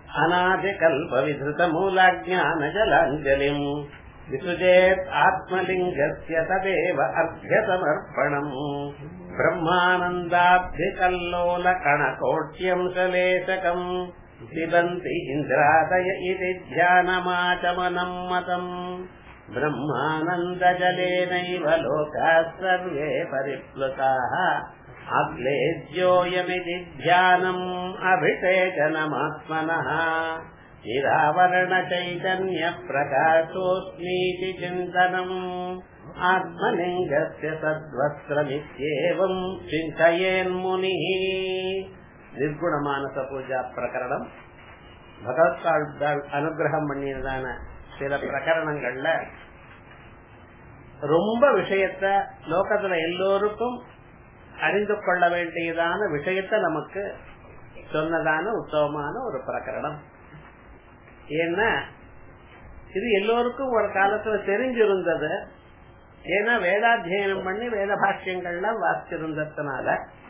अनादिकल्पविधृतमूलाज्ञानजलाञ्जलिम् विसृजेत् आत्मलिङ्गस्य तदेव अर्घ्यसमर्पणम् ब्रह्मानन्दाब्धिकल्लोलकणकोट्यम् सलेशकम् पिबन्ति इन्द्रादय इति ध्यानमाचमनम् मतम् ब्रह्मानन्दजलेनैव लोकाः सर्वे परिप्लुताः अग्लेज्योऽयमिति ध्यानम् अभिषेचनमात्मनः निरावरणचैतन्यप्रकाशोऽस्मीति चिन्तनम् आत्मलिङ्गस्य सद्वस्त्रमित्येवम् चिन्तयेन्मुनिः நிர்குணமானச பூஜா பிரகரணம் பகவத்கால் அனுகிரகம் பண்ணியதான சில பிரகரணங்கள்ல ரொம்ப விஷயத்த லோகத்துல எல்லோருக்கும் அறிந்து கொள்ள வேண்டியதான விஷயத்த நமக்கு சொன்னதான உத்தவமான ஒரு பிரகரணம் ஏன்னா இது எல்லோருக்கும் ஒரு காலத்துல தெரிஞ்சிருந்தது ஏன்னா வேதாத்தியனம் பண்ணி வேத பாஷ்யங்கள்லாம் வாசிச்சிருந்ததுனால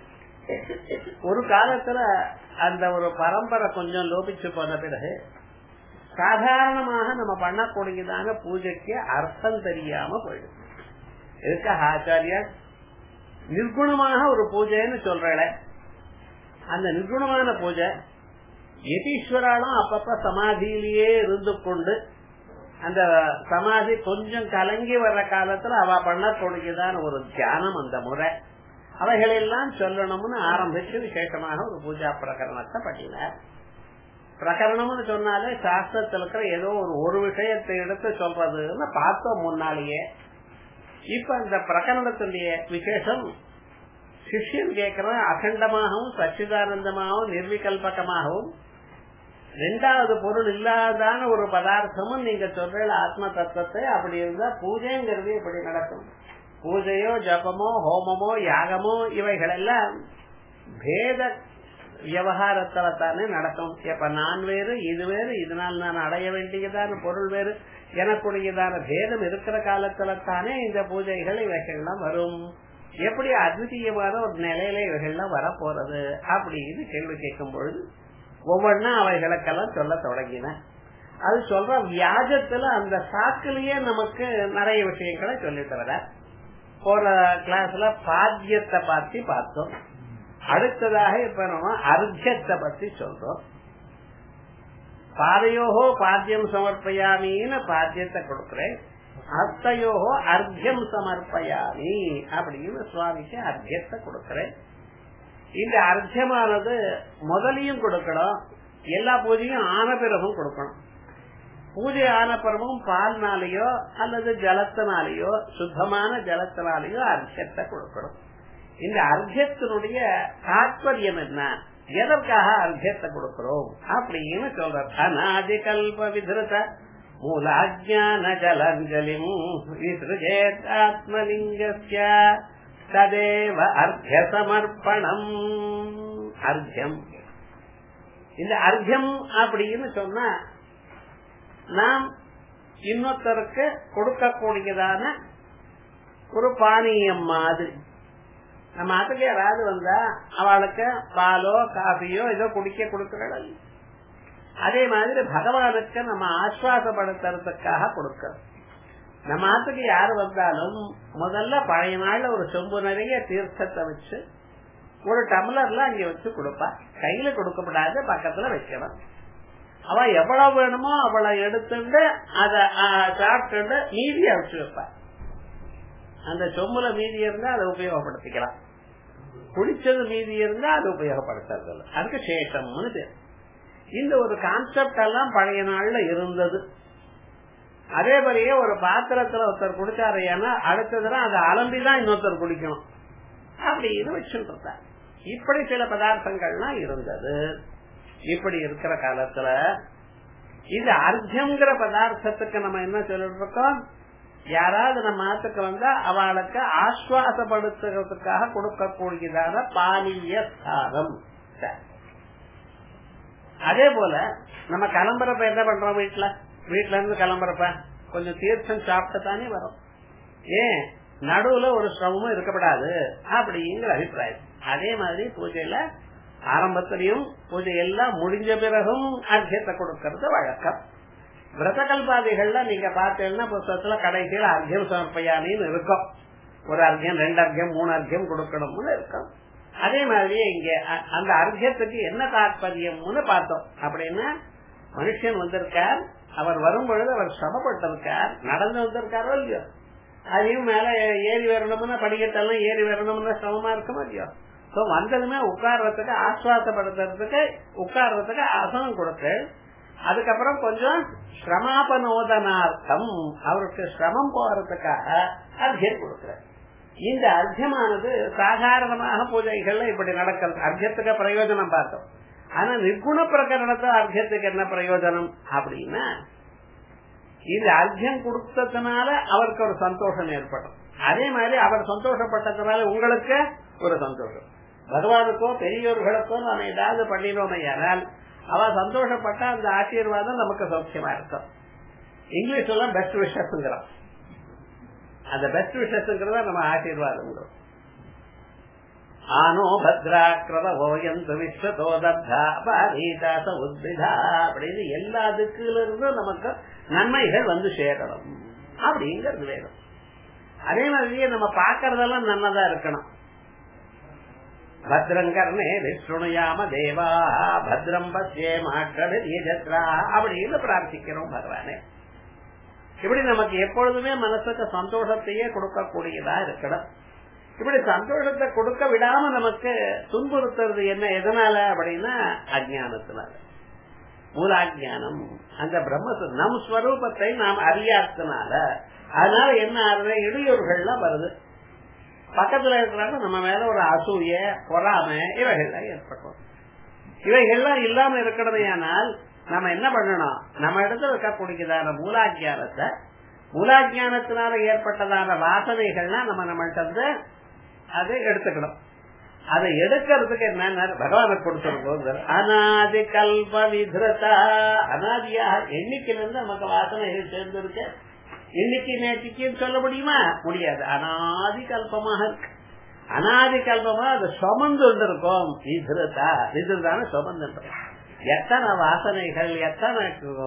ஒரு காலத்துல அந்த ஒரு பரம்பரை கொஞ்சம் லோபிச்சு போன பிறகு சாதாரணமாக நம்ம பண்ணக்கூடியதான பூஜைக்கு அர்த்தம் தெரியாம போயிடும் இதுக்கு ஆச்சாரியா நிர்குணமாக ஒரு பூஜைன்னு சொல்றேன் அந்த நிர்குணமான பூஜை யதீஸ்வராலும் அப்பப்ப சமாதியிலேயே இருந்து கொண்டு அந்த சமாதி கொஞ்சம் கலங்கி வர்ற காலத்துல அவ பண்ணக்கூடியதான ஒரு தியானம் அந்த முறை அவைகளெல்லாம் சொல்லணும்னு ஆரம்பிச்சு விசேஷமாக ஒரு பூஜா பிரகரணத்தை பண்ணினார் பிரகரணம்னு சொன்னாலே சாஸ்திரத்தில் இருக்கிற ஏதோ ஒரு ஒரு விஷயத்தை எடுத்து சொல்றதுன்னு பார்த்தோம் முன்னாலேயே இப்ப இந்த பிரகரணத்துடைய விசேஷம் சிஷ்யன் கேட்கிற அகண்டமாகவும் சச்சிதானந்தமாகவும் நிர்விகல்பகமாகவும் ரெண்டாவது பொருள் இல்லாதான ஒரு பதார்த்தமும் நீங்க சொல்ற ஆத்ம தத்துவத்தை அப்படி இருந்தா பூஜைங்கிறது இப்படி நடக்கும் பூஜையோ ஜபமோ ஹோமமோ யாகமோ இவைகள் எல்லாம் பேத விவகாரத்துல தானே நடக்கும் இப்ப நான் வேறு இது வேறு இதனால் நான் அடைய வேண்டியதான பொருள் வேறு எனக்குரியதான பேதம் இருக்கிற காலத்துல தானே இந்த பூஜைகள் இவைகள்லாம் வரும் எப்படி அத்விதீயமான ஒரு நிலையில இவைகள்லாம் வரப்போறது அப்படின்னு கேள்வி கேட்கும் பொழுது ஒவ்வொன்னா அவைகளுக்கெல்லாம் சொல்ல தொடங்கின அது சொல்ற வியாஜத்துல அந்த சாக்கிலேயே நமக்கு நிறைய விஷயங்களை சொல்லி தர போற கிளாஸ்ல பாத்தியத்தை பத்தி பார்த்தோம் அடுத்ததாக இப்ப நம்ம அர்த்தத்தை பத்தி சொல்றோம் பாதையோகோ பாத்தியம் சமர்ப்பயாமின்னு பாத்தியத்தை கொடுக்கிறேன் அர்த்தையோகோ அர்த்தியம் சமர்ப்பயாமி அப்படின்னு சுவாமிக்கு அர்த்தியத்தை கொடுக்கிறேன் இந்த அர்த்தமானது முதலையும் கொடுக்கணும் எல்லா பூஜையும் ஆன பிறகும் கொடுக்கணும் பூஜை ஆன பிறகும் பால்னாலேயோ அல்லது ஜலத்தினாலேயோ சுத்தமான ஜலத்தினாலேயோ அர்த்தத்தை கொடுக்கணும் இந்த அர்த்தத்தினுடைய தாற்பயம் என்ன எதற்காக அர்த்தத்தை கொடுக்கிறோம் அப்படின்னு சொல்ற அநாதி கல்ப விதிருத மூலாஜான ஜலஞ்சலிம் விசிருஜேத் ஆத்மலிங்கஸ்ய ததேவ அர்த்த சமர்ப்பணம் அர்த்தம் இந்த அர்த்தம் அப்படின்னு சொன்னா நாம் இன்னொருத்தருக்கு கொடுக்கக்கூடியதான ஒரு பானீயம் மாதிரி நம்ம அதுக்கு யாராவது வந்தா அவளுக்கு பாலோ காஃபியோ ஏதோ குடிக்க கொடுக்கிறோம் அதே மாதிரி பகவானுக்கு நம்ம ஆஸ்வாசப்படுத்துறதுக்காக கொடுக்கிறோம் நம்ம ஆத்துக்கு யாரு வந்தாலும் முதல்ல பழைய நாள்ல ஒரு சொம்பு நிறைய தீர்த்தத்தை வச்சு ஒரு டம்ளர்ல அங்க வச்சு கொடுப்பா கையில கொடுக்கப்படாது பக்கத்துல வைக்கணும் அவ எவ்வளவு வேணுமோ அவளை எடுத்துட்டு அத சாப்பிட்டு மீதியா வச்சு வைப்பா அந்த சொம்புல மீதி இருந்தா அதை உபயோகப்படுத்திக்கலாம் குடிச்சது மீதி இருந்தா அது உபயோகப்படுத்துறது அதுக்கு சேஷம்னு பேர் இந்த ஒரு கான்செப்ட் எல்லாம் பழைய நாள்ல இருந்தது அதே மாதிரியே ஒரு பாத்திரத்துல ஒருத்தர் குடிச்சாரு ஏன்னா அடுத்ததுனா அதை அலம்பிதான் இன்னொருத்தர் குடிக்கணும் அப்படின்னு வச்சுட்டு இப்படி சில பதார்த்தங்கள்லாம் இருந்தது இப்படி இருக்கிற காலத்துல இந்த அர்த்தங்கிற பதார்த்தத்துக்கு நம்ம என்ன சொல்லிட்டு இருக்கோம் யாராவது நம்ம ஆத்துக்கு வந்தா அவளுக்கு ஆஸ்வாசப்படுத்துறதுக்காக கொடுக்கக்கூடியதான பாலிய சாதம் அதே போல நம்ம கிளம்புறப்ப என்ன பண்றோம் வீட்டுல வீட்டுல இருந்து கிளம்புறப்ப கொஞ்சம் தீர்த்தம் சாப்பிட்டு தானே வரும் ஏன் நடுவுல ஒரு சிரமமும் இருக்கப்படாது அப்படிங்கிற அபிப்பிராயம் அதே மாதிரி பூஜையில ஆரம்பத்திலையும் பூஜை எல்லாம் முடிஞ்ச பிறகும் அர்க்கியத்தை கொடுக்கறது வழக்கம் விரத கல்பாதிகள்ல நீங்க பார்த்தீங்கன்னா புத்தகத்துல கடைசியில் அர்க்கியம் சமர்ப்பயானின்னு இருக்கும் ஒரு அர்க்கியம் ரெண்டு அர்க்கியம் மூணு அர்க்கியம் கொடுக்கணும்னு இருக்கும் அதே மாதிரியே இங்க அந்த அர்க்கியத்துக்கு என்ன தாற்பயம்னு பார்த்தோம் அப்படின்னா மனுஷன் வந்திருக்கார் அவர் வரும் பொழுது அவர் சிரமப்பட்டிருக்கார் நடந்து வந்திருக்காரோ இல்லையோ அதையும் மேல ஏறி வரணும்னா படிக்கட்டெல்லாம் ஏறி வரணும்னா சிரமமா இருக்குமோ இல்லையோ சோ வந்ததுமே உட்கார்றதுக்கு ஆஸ்வாசப்படுத்துறதுக்கு உட்கார்றதுக்கு ஆசனம் கொடுத்து அதுக்கப்புறம் கொஞ்சம் சிரமாபனோதனார்த்தம் அவருக்கு சிரமம் போறதுக்காக அர்த்தியம் கொடுக்கிற இந்த அர்த்தியமானது சாதாரணமாக பூஜைகள்ல இப்படி நடக்கிறது அர்த்தியத்துக்கு பிரயோஜனம் பார்த்தோம் ஆனா நிர்குண பிரகரணத்தை அர்த்தியத்துக்கு என்ன பிரயோஜனம் அப்படின்னா இந்த அர்த்தியம் கொடுத்ததுனால அவருக்கு ஒரு சந்தோஷம் ஏற்படும் அதே மாதிரி அவர் சந்தோஷப்பட்டதுனால உங்களுக்கு ஒரு சந்தோஷம் பகவானுக்கோ பெரியோர்களுக்கோ நாம ஏதாவது பண்ணினோமே ஆனால் அவ சந்தோஷப்பட்ட அந்த ஆசீர்வாதம் நமக்கு சௌக்கியமா இருக்கும் இங்கிலீஷ் எல்லாம் பெஸ்ட் விஷஸ்ங்கிறோம் அந்த பெஸ்ட் விஷஸ்ங்கிறத நம்ம ஆசீர்வாதம் ஆனோ பத்ராக்கிரத ஓயந்து விஸ்வதோ தத்தா பாரீதாச உத்விதா அப்படின்னு எல்லா திக்குல இருந்தும் நமக்கு நன்மைகள் வந்து சேரணும் அப்படிங்கிறது வேணும் அதே மாதிரியே நம்ம பாக்குறதெல்லாம் நன்னதா இருக்கணும் பத்ரங்கர்ணே விஷ்ணுயாம தேவா பத்ரம் பத்யே மாற்றா அப்படின்னு பிரார்த்திக்கிறோம் பகவானே இப்படி நமக்கு எப்பொழுதுமே மனசுக்கு சந்தோஷத்தையே கொடுக்கக்கூடியதா இருக்கணும் இப்படி சந்தோஷத்தை கொடுக்க விடாம நமக்கு துன்புறுத்துறது என்ன எதனால அப்படின்னா அஜானத்தினால மூலாஜானம் அந்த பிரம்ம நம் ஸ்வரூபத்தை நாம் அறியாதனால அதனால என்ன ஆகுது இடையூறுகள்லாம் வருது பக்கத்துல இருக்கிறாங்க நம்ம மேல ஒரு அசூய பொறாம இவைகள்லாம் ஏற்படும் இவைகள்லாம் இல்லாம இருக்கணுமே ஆனால் நம்ம என்ன பண்ணணும் நம்ம இடத்துல இருக்கக்கூடியதான மூலாஜானத்தை மூலாஜானத்தினால ஏற்பட்டதான வாசனைகள்லாம் நம்ம நம்மள்ட்ட இருந்து அதை எடுத்துக்கணும் அதை எடுக்கிறதுக்கு என்ன பகவான கொடுத்துருக்கோம் அனாதி கல்ப விதிரதா அனாதியாக எண்ணிக்கையிலிருந்து நமக்கு வாசனைகள் சேர்ந்திருக்கு இன்னைக்கு நேற்றுக்குன்னு சொல்ல முடியுமா முடியாது அனாதி கல்பமாக இருக்கு அனாதி கல்பமா அது சுமந்து இருக்கும் விதிரதா விதிரதான சுமந்து எத்தனை வாசனைகள் எத்தனை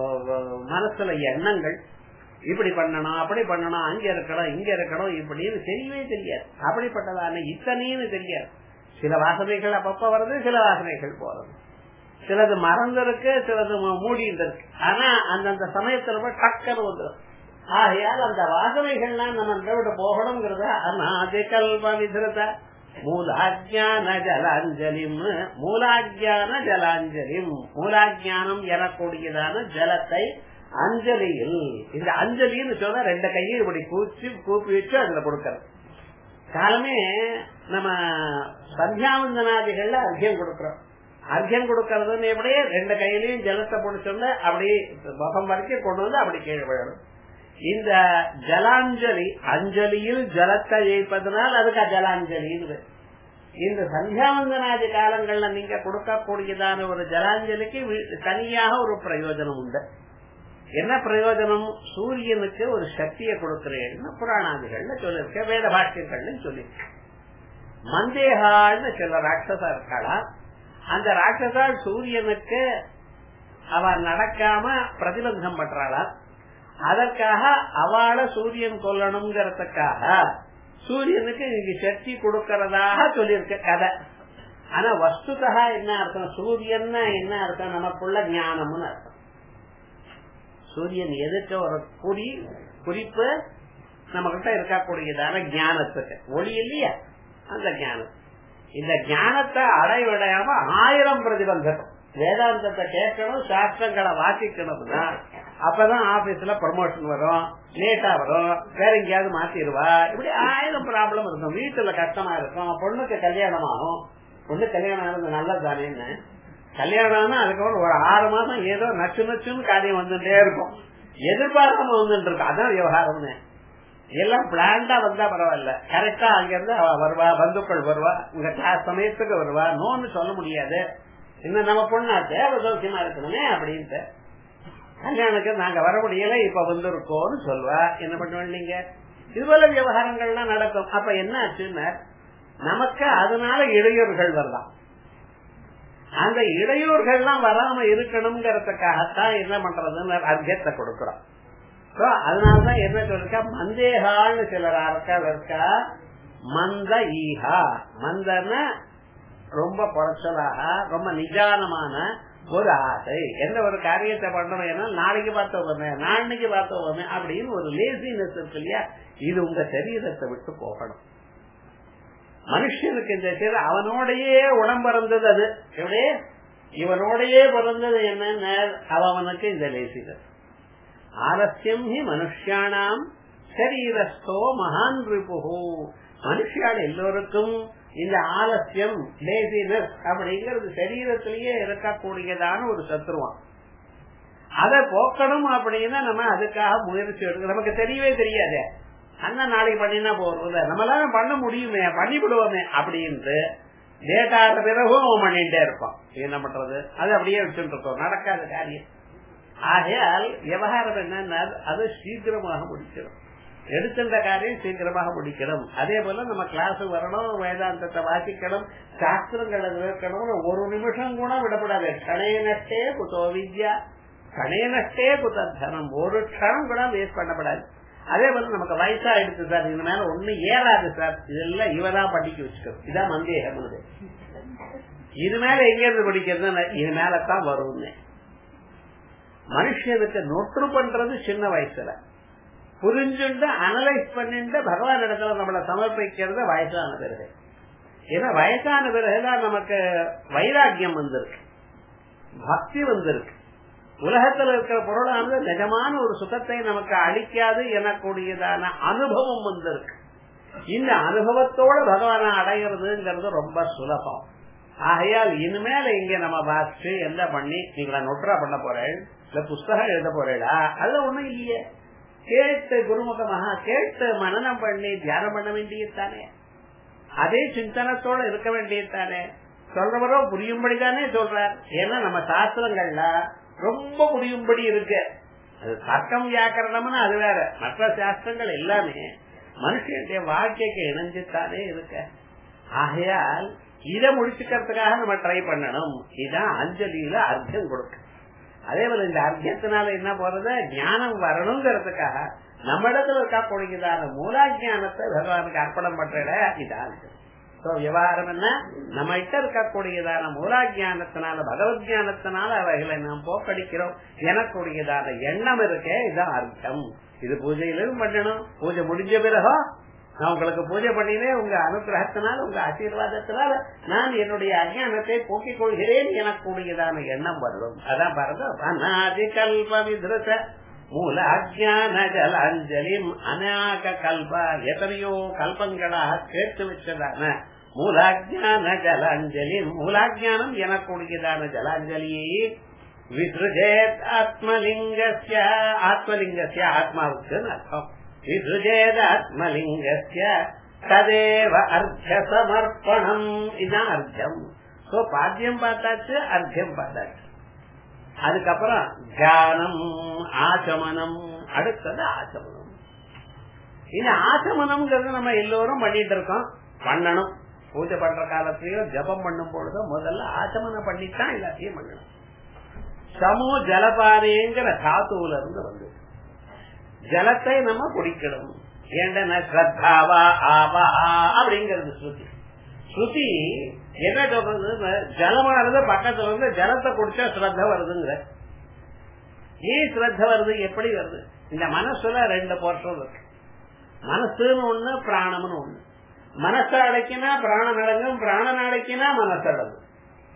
மனசுல எண்ணங்கள் இப்படி பண்ணணும் அப்படி பண்ணணும் அங்க இருக்கணும் இங்க இருக்கணும் இப்படின்னு தெரியவே தெரியாது அப்படிப்பட்டதான இத்தனைன்னு தெரியாது சில வாசனைகள் அப்பப்ப வருது சில வாசனைகள் போறது சிலது மறந்து இருக்கு சிலது மூடிட்டு இருக்கு ஆனா அந்தந்த சமயத்துல போய் டக்குன்னு வந்துடும் ஆகையால் அந்த வாசனைகள்லாம் நம்ம விட போகணுங்கிறத அநாதி கல்ப விதிரத மூலாஜான ஜலாஞ்சலிம் மூலாஜான ஜலாஞ்சலிம் மூலாஜானம் எனக்கூடியதான ஜலத்தை அஞ்சலியில் இந்த அஞ்சலின்னு சொன்னா ரெண்டு கையும் இப்படி கூச்சி கூப்பி வச்சு அதுல கொடுக்கறது காலமே நம்ம சந்தியாவந்தனாதிகள்ல அர்க்கியம் கொடுக்கறோம் அர்க்கியம் கொடுக்கறதுன்னு எப்படியே ரெண்டு கையிலையும் ஜலத்தை பிடிச்சோம்னா அப்படி முகம் வரைக்கும் கொண்டு வந்து அப்படி கீழே விழணும் இந்த ஜலாஞ்சலி அஞ்சலியில் ஜலத்தை ஜெயிப்பதனால் அதுக்கு ஜலாஞ்சலின்னு இந்த சந்தியாவந்தனாதி காலங்கள்ல நீங்க கொடுக்கக்கூடியதான ஒரு ஜலாஞ்சலிக்கு தனியாக ஒரு பிரயோஜனம் உண்டு என்ன பிரயோஜனம் சூரியனுக்கு ஒரு சக்தியை கொடுக்கிறேன்னு புராணாதிகள்ல சொல்லிருக்க வேத பாஷ்யங்கள்னு சொல்லிருக்க மந்தேகால்னு சில ராட்சசா இருக்காளா அந்த ராட்சசால் சூரியனுக்கு அவ நடக்காம பிரதிபந்தம் பண்றாளா அதற்காக அவளை சூரியன் கொல்லணுங்கிறதுக்காக சூரியனுக்கு இன்னைக்கு சக்தி கொடுக்கறதாக சொல்லியிருக்க கதை ஆனா வஸ்துதா என்ன அர்த்தம் சூரியன் என்ன அர்த்தம் நமக்குள்ள ஞானம்னு அர்த்தம் சூரியன் எதுக்கு ஒரு குறி குறிப்பு நம்ம கிட்ட இருக்கக்கூடியதான ஞானத்துக்கு ஒளி இல்லையா அந்த ஞானம் இந்த ஞானத்தை அடைவிடையாம ஆயிரம் பிரதிபந்தகம் வேதாந்தத்தை கேட்கணும் சாஸ்திரங்களை வாசிக்கணும்னா அப்பதான் ஆபீஸ்ல ப்ரமோஷன் வரும் லேட்டா வரும் வேற எங்கேயாவது மாத்திடுவா இப்படி ஆயிரம் ப்ராப்ளம் இருக்கும் வீட்டுல கஷ்டமா இருக்கும் பொண்ணுக்கு கல்யாணம் ஆகும் பொண்ணு கல்யாணம் ஆனது நல்லது தானேன்னு கல்யாணம்னா அதுக்கப்புறம் ஒரு ஆறு மாசம் ஏதோ நச்சு நச்சுன்னு காரியம் வந்துட்டே இருக்கும் எதிர்பார்க்காம வந்துட்டு இருக்கும் அதான் விவகாரம்னு எல்லாம் பிளான்டா வந்தா பரவாயில்ல கரெக்டா அங்க இருந்து அவ வருவா பந்துக்கள் வருவா உங்க கிளாஸ் சமயத்துக்கு வருவா நோன்னு சொல்ல முடியாது இன்னும் நம்ம பொண்ணா தேவை சௌக்கியமா இருக்கணுமே அப்படின்ட்டு கல்யாணுக்கு நாங்க வர முடியல இப்ப வந்திருக்கோம்னு சொல்வா என்ன பண்ணுவோம் நீங்க இது போல விவகாரங்கள்லாம் நடக்கும் அப்ப என்ன ஆச்சுன்னா நமக்கு அதனால இடையூறுகள் வரலாம் அந்த இடையூறுகள்லாம் வராம இருக்கணுங்கிறதுக்காகத்தான் என்ன பண்றதுன்னு அர்த்தத்தை கொடுக்கிறோம் அதனாலதான் என்ன சொல்லிருக்கா மந்தேகான்னு சிலர் இருக்கா இருக்கா மந்த ஈஹா மந்தன ரொம்ப குறைச்சலாக ரொம்ப நிஜானமான ஒரு ஆசை எந்த ஒரு காரியத்தை பண்ணணும் ஏன்னா நாளைக்கு பார்த்தோமே நாளைக்கு பார்த்தோமே அப்படின்னு ஒரு லேசினஸ் இருக்கு இல்லையா இது உங்க சரீரத்தை விட்டு போகணும் மனுஷனுக்கு இந்த சரீரம் அவனோடையே உடம்பிறந்தது அது எப்படி இவனோடையே பிறந்தது என்னன்னு அவனுக்கு இந்த லேசினஸ் ஆலசியம் ஹி மனுஷியானாம் சரீரஸ்தோ மகான் ரிபுகு மனுஷியால் எல்லோருக்கும் இந்த ஆலசியம் லேசினஸ் அப்படிங்கிறது சரீரத்திலேயே இருக்கக்கூடியதான ஒரு சத்துருவான் அதை போக்கணும் அப்படின்னா நம்ம அதுக்காக முயற்சி எடுக்க நமக்கு தெரியவே தெரியாது அண்ணா நாளைக்கு பண்ணினா போறது நம்மளால பண்ண முடியுமே பண்ணி விடுவோமே அப்படின்ட்டு லேட் ஆகிற பிறகும் அவன் பண்ணிட்டே இருப்பான் என்ன பண்றது அது அப்படியே வச்சுட்டு இருக்கோம் நடக்காத காரியம் ஆகையால் விவகாரம் என்னன்னா அது சீக்கிரமாக முடிச்சிடும் எடுத்துட்ட காரியம் சீக்கிரமாக முடிக்கணும் அதே போல நம்ம கிளாஸ் வரணும் வேதாந்தத்தை வாசிக்கணும் சாஸ்திரங்களை இருக்கணும் ஒரு நிமிஷம் கூட விடப்படாது கணையனஷ்டே குதோ வித்யா கணையனஷ்டே குதர்தனம் ஒரு க்ஷணம் கூட வேஸ்ட் பண்ணப்படாது அதே போல நமக்கு வயசாயிடுச்சு சார் இந்த மேல ஒண்ணு ஏறாது சார் இதெல்லாம் இவதான் படிக்க வச்சுக்கணும் இதான் மந்தேகம் இது மேல எங்க இருந்து படிக்கிறது இது மேலதான் வரும்னு மனுஷனுக்கு நொற்று பண்றது சின்ன வயசுல புரிஞ்சுண்டு அனலைஸ் பண்ணிட்டு பகவான் இடத்துல நம்மளை சமர்ப்பிக்கிறது வயசான பிறகு ஏன்னா வயசான பிறகுதான் நமக்கு வைராக்கியம் வந்திருக்கு பக்தி வந்திருக்கு உலகத்துல இருக்கிற பொருளானது நிஜமான ஒரு சுகத்தை நமக்கு அளிக்காது எனக்கூடியதான அனுபவம் வந்திருக்கு இந்த அனுபவத்தோட பகவானை அடைகிறதுங்கிறது ரொம்ப சுலபம் ஆகையால் இனிமேல இங்க நம்ம வாசிச்சு என்ன பண்ணி நீங்களா நொற்றா பண்ண போறேன் இல்ல புஸ்தகம் எழுத போறேடா அதுல ஒண்ணும் இல்லையே கேட்டு குருமுகமாக கேட்டு மனநம் பண்ணி தியானம் பண்ண வேண்டியதுதானே அதே சிந்தனத்தோட இருக்க வேண்டியதுதானே சொல்றவரோ புரியும்படி தானே சொல்றார் ஏன்னா நம்ம சாஸ்திரங்கள்ல ரொம்ப புரியும்படி இருக்கு அது தர்க்கம் வியாக்கரணம்னு அது வேற மற்ற சாஸ்திரங்கள் எல்லாமே மனுஷனுடைய வாழ்க்கைக்கு இணைஞ்சுத்தானே இருக்க ஆகையால் இதை முடிச்சுக்கிறதுக்காக நம்ம ட்ரை பண்ணணும் இதான் அஞ்சலியில அர்த்தம் கொடுக்க அதே போல இந்த அர்த்தத்தினால என்ன போறது ஞானம் வரணுங்கிறதுக்காக நம்ம இடத்துல இருக்கக்கூடியதான மூலாஜானத்தை பகவானுக்கு அர்ப்பணம் பண்ற இதான் விவகாரம் என்ன நம்ம கிட்ட இருக்கக்கூடியதான மூலாஜானத்தினால பகவத் ஜானத்தினால அவைகளை நாம் போக்கடிக்கிறோம் எனக்கூடியதான எண்ணம் இருக்கே இதுதான் அர்த்தம் இது பூஜையிலும் பண்ணணும் பூஜை முடிஞ்ச பிறகோ நான் உங்களுக்கு பூஜை பண்ணினே உங்க அனுகிரகத்தினால் உங்க ஆசீர்வாதத்தினால நான் என்னுடைய அஜானத்தை போக்கிக் கொள்கிறேன் எனக்கூடியதான எண்ணம் வரும் அதான் பாருங்க அநாதி கல்ப விதிருத்த மூல அஜான ஜல அஞ்சலிம் அநாக கல்ப எத்தனையோ கல்பங்களாக சேர்த்து வச்சதான மூலாஜான ஜலாஞ்சலி மூலாஜானம் எனக்கூடியதான ஜலாஞ்சலியை விசுஜேத் ஆத்மலிங்கஸ்ய ஆத்மலிங்கஸ்ய ஆத்மாவுக்கு அர்த்தம் விசுஜேத் ஆத்மலிங்கஸ்ய ததேவ அர்த்த சமர்ப்பணம் இதுதான் அர்த்தம் சோ பாத்தியம் பார்த்தாச்சு அர்த்தம் பார்த்தாச்சு அதுக்கப்புறம் தியானம் ஆச்சமனம் அடுத்தது ஆச்சமனம் இந்த ஆச்சமனம்ங்கிறது நம்ம எல்லோரும் பண்ணிட்டு இருக்கோம் பண்ணணும் பூஜை பண்ற காலத்திலயும் ஜபம் பண்ணும் பொழுது முதல்ல ஆச்சமனம் பண்ணித்தான் எல்லாத்தையும் பண்ணணும் சமோ ஜலபாரேங்கிற தாத்துவுல இருந்து வந்து ஜலத்தை நம்ம குடிக்கணும் ஏண்டன ஸ்ரத்தாவா ஆவா அப்படிங்கிறது ஸ்ருதி ஸ்ருதி என்ன சொல்றது ஜலமானது பக்கத்துல இருந்து ஜலத்தை குடிச்சா ஸ்ரத்த வருதுங்கிற ஏன் ஸ்ரத்த வருது எப்படி வருது இந்த மனசுல ரெண்டு போர்ஷம் இருக்கு மனசுன்னு ஒண்ணு பிராணம்னு ஒண்ணு மனசை அடக்கினா பிராணம் அடங்கும் பிராணம் அடக்கினா மனசு அடங்கும்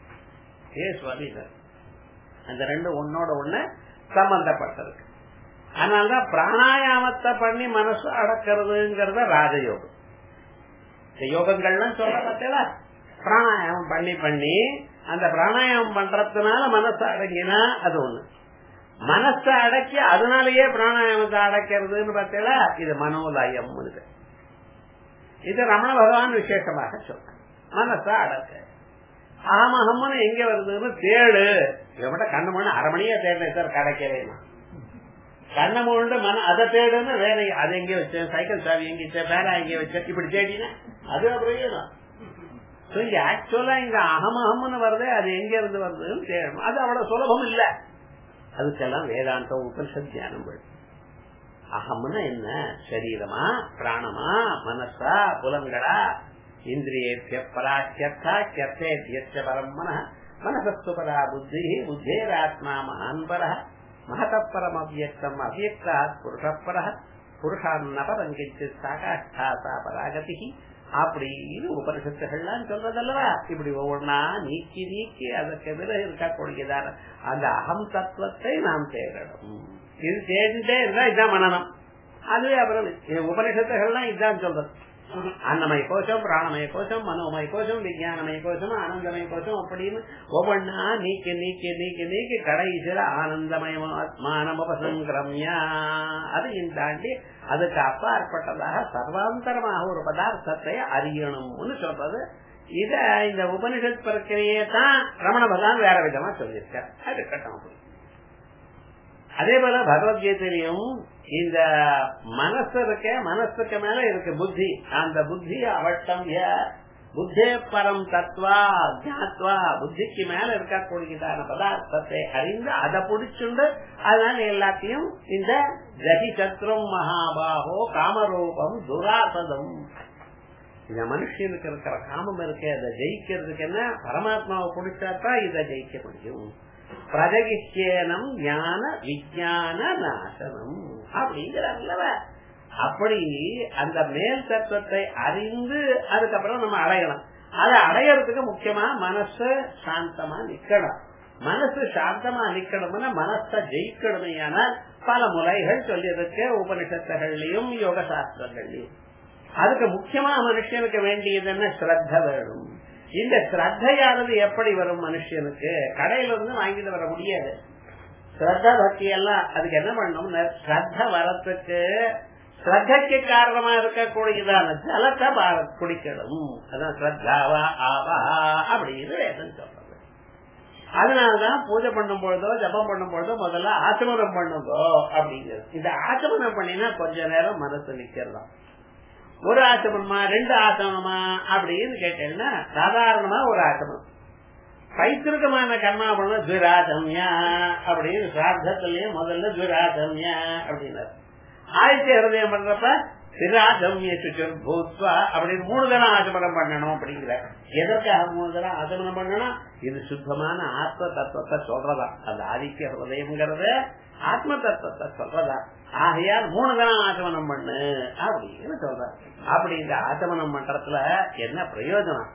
ஏ சுவாமி சார் அந்த ரெண்டு ஒன்னோட ஒண்ணு சம்பந்தப்பட்டிருக்கு அதனாலதான் பிராணாயாமத்தை பண்ணி மனசு அடக்கிறதுங்கிறத ராஜயோகம் இந்த யோகங்கள்லாம் சொல்ல பார்த்தீங்களா பிராணாயாமம் பண்ணி பண்ணி அந்த பிராணாயாமம் பண்றதுனால மனசு அடங்கினா அது ஒண்ணு மனசை அடக்கி அதனாலயே பிராணாயாமத்தை அடக்கிறதுன்னு பார்த்தீங்களா இது மனோலயம் இது ரமண பகவான் விசேஷமாக சொல்ற மனசை அடக்க ஆமகம்னு எங்க வருதுன்னு தேடு இவட்ட கண்ணு மணி அரை மணியா தேடினேன் சார் கிடைக்கிறேன் கண்ணை மூண்டு மன அதை தேடுன்னு வேற அதை எங்க வச்சேன் சைக்கிள் சாவி எங்க வச்சேன் வேற எங்க வச்சேன் இப்படி தேடினா அது பிரயோஜனம் So, இங்க ஆக்சுவலா இங்க அகம் அகம்னு வருது அது எங்க இருந்து வருதுன்னு தேடணும் அது அவ்வளவு சுலபம் இல்ல அதுக்கெல்லாம் வேதாந்தம் உபனிஷத் தியானம் வேணும் அகம்னா என்ன சரீரமா பிராணமா மனசா புலன்களா இந்திரியேபிய பராக்கியர்த்தா கியர்த்தேபியச்ச பரம் மன மனசஸ்து பரா புத்தி புத்தேராத்மா மகான்பர மகத பரம் அவ்யக்தம் அவ்யக்தா புருஷப்பர புருஷான்ன பரங்கிச்சு சாகாஷ்டாசா பராகதி அப்படின்னு உபனிஷத்துகள்லாம் சொல்றதல்லவா இப்படி ஒவ்வொன்னா நீக்கி நீக்கி அதற்கு எதிர இருக்கக்கூடியதான அந்த அகம் தத்துவத்தை நாம் தேடணும் இது தேடிட்டே இருந்தா இதான் மனநம் அதுவே அப்புறம் உபனிஷத்துகள்லாம் இதுதான் சொல்றது அன்னமய கோஷம் பிராணமய கோஷம் மனோமய கோஷம் விஜயானமய கோஷம் ஆனந்தமய கோஷம் அப்படின்னு ஒவ்வொன்னா நீக்கி நீக்கி நீக்கி நீக்கி கடைசியில ஆனந்தமயமானமபசங்கிரம்யா அதையும் தாண்டி அதுக்கு அப்பாற்பட்டதாக சர்வாந்தரமாக ஒரு பதார்த்தத்தை அறியணும்னு சொல்றது இத இந்த உபனிஷத் பிரக்கிரியை தான் ரமண பகவான் வேற விதமா சொல்லியிருக்கார் அது கட்டம் அதே போல பகவத்கீதையிலையும் இந்த மனசு இருக்க மனசுக்கு மேல இருக்கு புத்தி அந்த புத்தி அவட்டம் புத்தே பரம் தத்வா ஜாத்வா புத்திக்கு மேல இருக்கக்கூடியதான பதார்த்தத்தை அறிந்து அதை பிடிச்சுண்டு அதனால எல்லாத்தையும் இந்த ஜகி சத்ரும் மகாபாகோ காமரூபம் துராசதம் இந்த மனுஷனுக்கு இருக்கிற காமம் இருக்கு அதை ஜெயிக்கிறதுக்கு என்ன பரமாத்மாவை பிடிச்சாதான் இதை ஜெயிக்க முடியும் பிரஜகிச்சேனம் ஞான விஜயான நாசனம் அப்படிங்கிறல்லவ அப்படி அந்த மேல் தத்துவத்தை அறிந்து அதுக்கப்புறம் நம்ம அடையலாம் அதை அடையறதுக்கு முக்கியமா மனசு சாந்தமா நிக்கணும் மனசு சாந்தமா நிக்கணும்னா மனசை ஜெயிக்கணுமையான பல முறைகள் சொல்லியிருக்கு உபனிஷத்துகள்லயும் யோக சாஸ்திரங்கள்லயும் அதுக்கு முக்கியமா மனுஷனுக்கு வேண்டியது என்ன ஸ்ரத்த வேணும் இந்த ஸ்ரத்தையானது எப்படி வரும் மனுஷனுக்கு கடையில இருந்து வாங்கிட்டு வர முடியாது ஸ்ரத்த பக்தி எல்லாம் அதுக்கு என்ன பண்ணணும் ஸ்ரத்த வரத்துக்கு ஸ்ரத்தைக்கு காரணமா இருக்கக்கூடியதான ஜலத்தை குடிக்கணும் அதான் ஸ்ரத்தாவா ஆவா அப்படின்னு வேதம் சொல்றது அதனாலதான் பூஜை பண்ணும் பொழுதோ ஜபம் பண்ணும் பொழுதோ முதல்ல ஆச்சமனம் பண்ணுங்கோ அப்படிங்கிறது இந்த ஆச்சமனம் பண்ணினா கொஞ்ச நேரம் மனசு நிக்கிறதாம் ஒரு ஆசமனமா ரெண்டு ஆசமனமா அப்படின்னு கேட்டீங்கன்னா சாதாரணமா ஒரு ஆசமனம் பைத்திருக்கமான கர்மா பண்ண துராதம்யா அப்படின்னு சார்த்தத்திலேயே முதல்ல துராதம்யா அப்படின்னாரு ஆயிரத்தி ஹிருதயம் பண்றப்ப திராதம்ய பூத்வா அப்படின்னு மூணு தரம் ஆசமனம் பண்ணணும் அப்படிங்கிற எதற்காக மூணு தரம் ஆசமனம் பண்ணணும் இது சுத்தமான ஆத்ம தத்துவத்தை சொல்றதா அந்த ஆதித்ய ஹிருதயம்ங்கிறத ஆத்ம தத்துவத்தை சொல்றதா ஆகையால் மூணு தரம் ஆசமனம் பண்ணு அப்படின்னு சொல்ற அப்படி இந்த ஆசமனம் பண்றதுல என்ன பிரயோஜனம்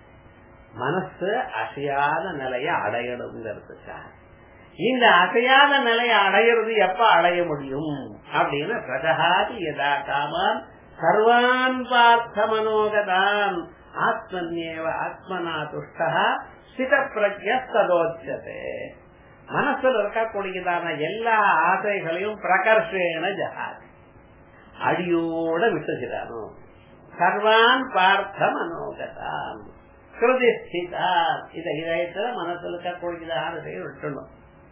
மனசு அசையாத நிலைய அடையணுங்கிறதுக்காக இந்த அசையாத நிலையை அடையிறது எப்ப அடைய முடியும் அப்படின்னு பிரதகாதி யதா காமான் சர்வான் பார்த்த மனோகதான் ஆத்மன்யேவ ஆத்மனா துஷ்டா ஸ்தித பிரஜோச்சதே மனசுல இருக்கக்கூடியதான எல்லா ஆசைகளையும் பிரகர்ஷேன ஜகாதி அடியோட விட்டுகிறானோ சர்வான் பார்த்த மனோகதான் கிருதி ஸ்திதா இதை இதயத்துல மனசுல இருக்கக்கூடியதான ஆசையை விட்டுணும்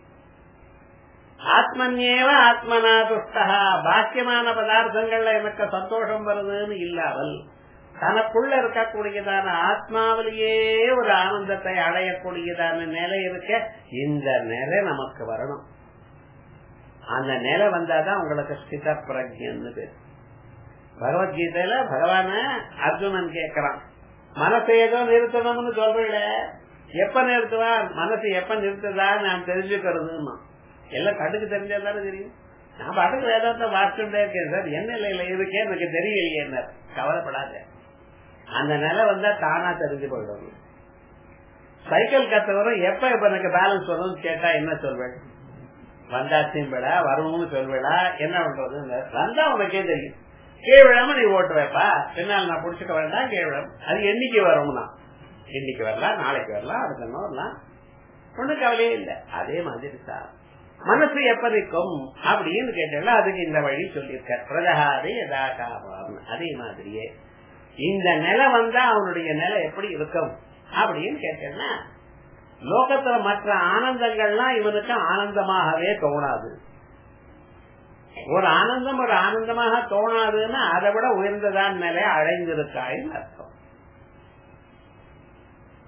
ஆத்மன்யேவ ஆத்மனா துஷ்டா பாக்கியமான பதார்த்தங்கள்ல எனக்கு சந்தோஷம் வருதுன்னு இல்லாமல் தனக்குள்ள இருக்கக்கூடியதான ஆத்மாவிலேயே ஒரு ஆனந்தத்தை அடையக்கூடியதான நிலை இருக்க இந்த நிலை நமக்கு வரணும் அந்த நிலை வந்தாதான் உங்களுக்கு ஸ்தித பிரஜன்னு பேர் பகவத்கீதையில பகவான அர்ஜுனன் கேட்கிறான் மனசை ஏதோ நிறுத்தணும்னு சொல்றீங்கள எப்ப நிறுத்துவான் மனசு எப்ப நிறுத்துதா நான் தெரிஞ்சுக்கிறதுமா எல்லாம் கடுக்கு தெரிஞ்சா தானே தெரியும் நான் பாட்டுக்கு வேதாந்த வாசிச்சுட்டே இருக்கேன் சார் என்ன இல்ல இருக்கே எனக்கு தெரியலையே என்ன கவலைப்படாத அந்த நிலை வந்தா தானா தெரிஞ்சு போயிடும் சைக்கிள் கத்தவரும் எப்ப இப்ப எனக்கு பேலன்ஸ் வரும்னு கேட்டா என்ன சொல்வேன் வந்தாச்சும் விட வரும்னு சொல்வேடா என்ன பண்றது வந்தா உனக்கே தெரியும் கீழ் விழாம நீ ஓட்டு வைப்பா பின்னால் நான் புடிச்சுக்க வேண்டாம் கீழ் விழாம அது என்னைக்கு வரும்னா இன்னைக்கு வரலாம் நாளைக்கு வரலாம் அடுத்த நாள் வரலாம் ஒண்ணும் கவலையே இல்லை அதே மாதிரி சார் மனசு எப்ப நிற்கும் அப்படின்னு கேட்டா அதுக்கு இந்த வழி சொல்லியிருக்க பிரதகாதே எதா காமம் அதே மாதிரியே இந்த நிலை வந்தா அவனுடைய நிலை எப்படி இருக்கும் அப்படின்னு கேட்டேன்னா லோகத்துல மற்ற ஆனந்தங்கள்லாம் இவனுக்கு ஆனந்தமாகவே தோணாது ஒரு ஆனந்தம் ஒரு ஆனந்தமாக தோணாதுன்னா அதை விட உயர்ந்ததான் நிலை அடைந்திருக்காயின்னு அர்த்தம்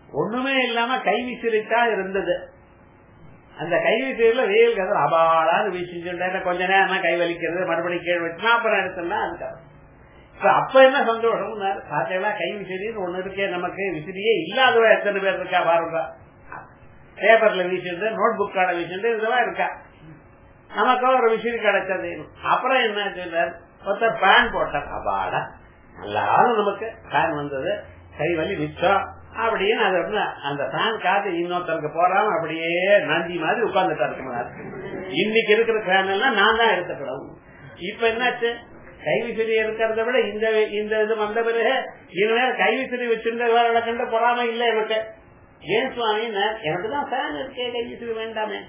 ஒண்ணுமே இல்லாம கை விசிறிட்டா இருந்தது அந்த கை விசிறில வெயில் கதர் அபாடான்னு வீசிச்சுட்டேன் கொஞ்ச நேரம் கை வலிக்கிறது மறுபடியும் கீழ் வச்சுனா அப்புறம் எடுத்தோம்னா அதுக்காக இப்ப அப்ப என்ன சந்தோஷம் பார்த்தீங்களா கை விசிறின்னு ஒண்ணு இருக்கே நமக்கு விசிறியே இல்லாதவா எத்தனை பேர் இருக்கா பாருங்க பேப்பர்ல வீசிட்டு நோட் புக் கார்டை வீசிட்டு இதெல்லாம் இருக்கா நமக்கு ஒரு விசிறி கிடைச்சது அப்புறம் என்ன சொன்னார் ஒருத்தர் பேன் போட்டார் அப்பாடா நல்லாலும் நமக்கு ஃபேன் வந்தது கை வலி மிச்சம் அப்படின்னு அது வந்து அந்த ஃபேன் காத்து இன்னொருத்தருக்கு போறாம அப்படியே நந்தி மாதிரி உட்கார்ந்துட்டா இருக்கு இன்னைக்கு இருக்கிற ஃபேன் எல்லாம் நான் தான் எடுத்துக்கணும் இப்ப என்னாச்சு கைவிசிறி இருக்கிறத விட இந்த இந்த இது வந்த பிறகு இனிமேல் கைவிசிறி வச்சிருந்தவர்களை கண்டு பொறாம இல்ல எனக்கு ஏன் சுவாமி எனக்கு தான் ஃபேன் இருக்கே கைவிசிறி வேண்டாமே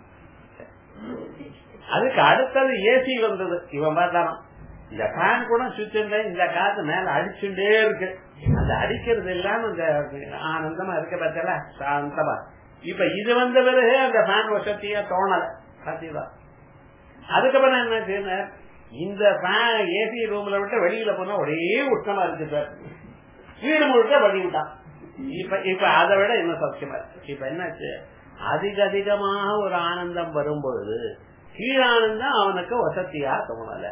அதுக்கு அடுத்தது ஏசி வந்தது இவன் பார்த்தானோ இந்த ஃபேன் கூட சுவிட்ச் இந்த காத்து மேல அடிச்சுட்டே இருக்கு அந்த அடிக்கிறது இல்லாம இந்த ஆனந்தமா இருக்க பார்த்தல சாந்தமா இப்ப இது வந்த பிறகு அந்த ஃபேன் வசதியா தோணல சத்தியதா அதுக்கப்புறம் என்ன செய்யணும் இந்த ஃபேன் ஏசி ரூம்ல விட்டு வெளியில போனா ஒரே உஷ்ணமா இருக்கு சார் வீடு முழுக்க வழி விட்டான் இப்ப இப்ப அதை விட இன்னும் சௌக்கியமா இருக்கு இப்ப என்னாச்சு அதிக அதிகமாக ஒரு ஆனந்தம் வரும்பொழுது கீழானந்தம் அவனுக்கு வசதியா தோணல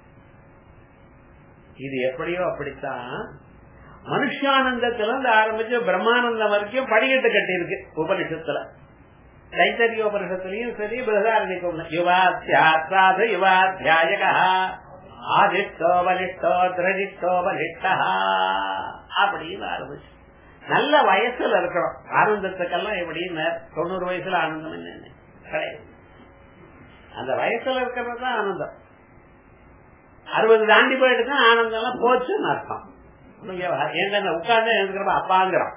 இது எப்படியோ அப்படித்தான் மனுஷானந்தத்துல இருந்து ஆரம்பிச்சு பிரம்மானந்தம் வரைக்கும் படிக்கட்டு கட்டி இருக்கு உபனிஷத்துல தைத்தரிய உபனிஷத்துலயும் சரி பிரதாரணிக்கும் யுவாத்தியாத்ராத யுவாத்தியாயக ஆதிஷ்டோ பலிஷ்டோ திரடிஷ்டோ பலிஷ்டா அப்படின்னு ஆரம்பிச்சு நல்ல வயசுல இருக்கணும் ஆனந்தத்துக்கெல்லாம் எப்படின்னு தொண்ணூறு வயசுல ஆனந்தம் என்ன கிடையாது அந்த வயசுல இருக்கிறது தான் ஆனந்தம் அறுபது தாண்டி போயிட்டு தான் ஆனந்தம் எல்லாம் போச்சுன்னு அர்த்தம் எங்க உட்கார்ந்து எழுதுக்கிறப்ப அப்பாங்கிறான்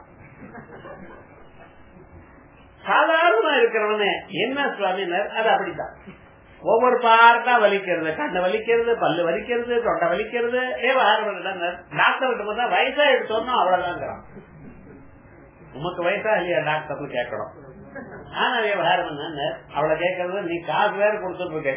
சாதாரணமா இருக்கிறவனே என்ன சுவாமினர் அது அப்படித்தான் ஒவ்வொரு பார்ட்டா வலிக்கிறது கண்ணு வலிக்கிறது பல்லு வலிக்கிறது தொண்டை வலிக்கிறது ஏ டாக்டர் கிட்ட வயசா எடுத்தோம்னா அவ்வளவுதாங்கிறான் உமக்கு வயசா இல்லையா டாக்டர்னு கேட்கணும் ஆனா விவகாரம் என்ன அவளை கேட்கறது நீ காசு வேற கொடுத்துட்டு இருக்க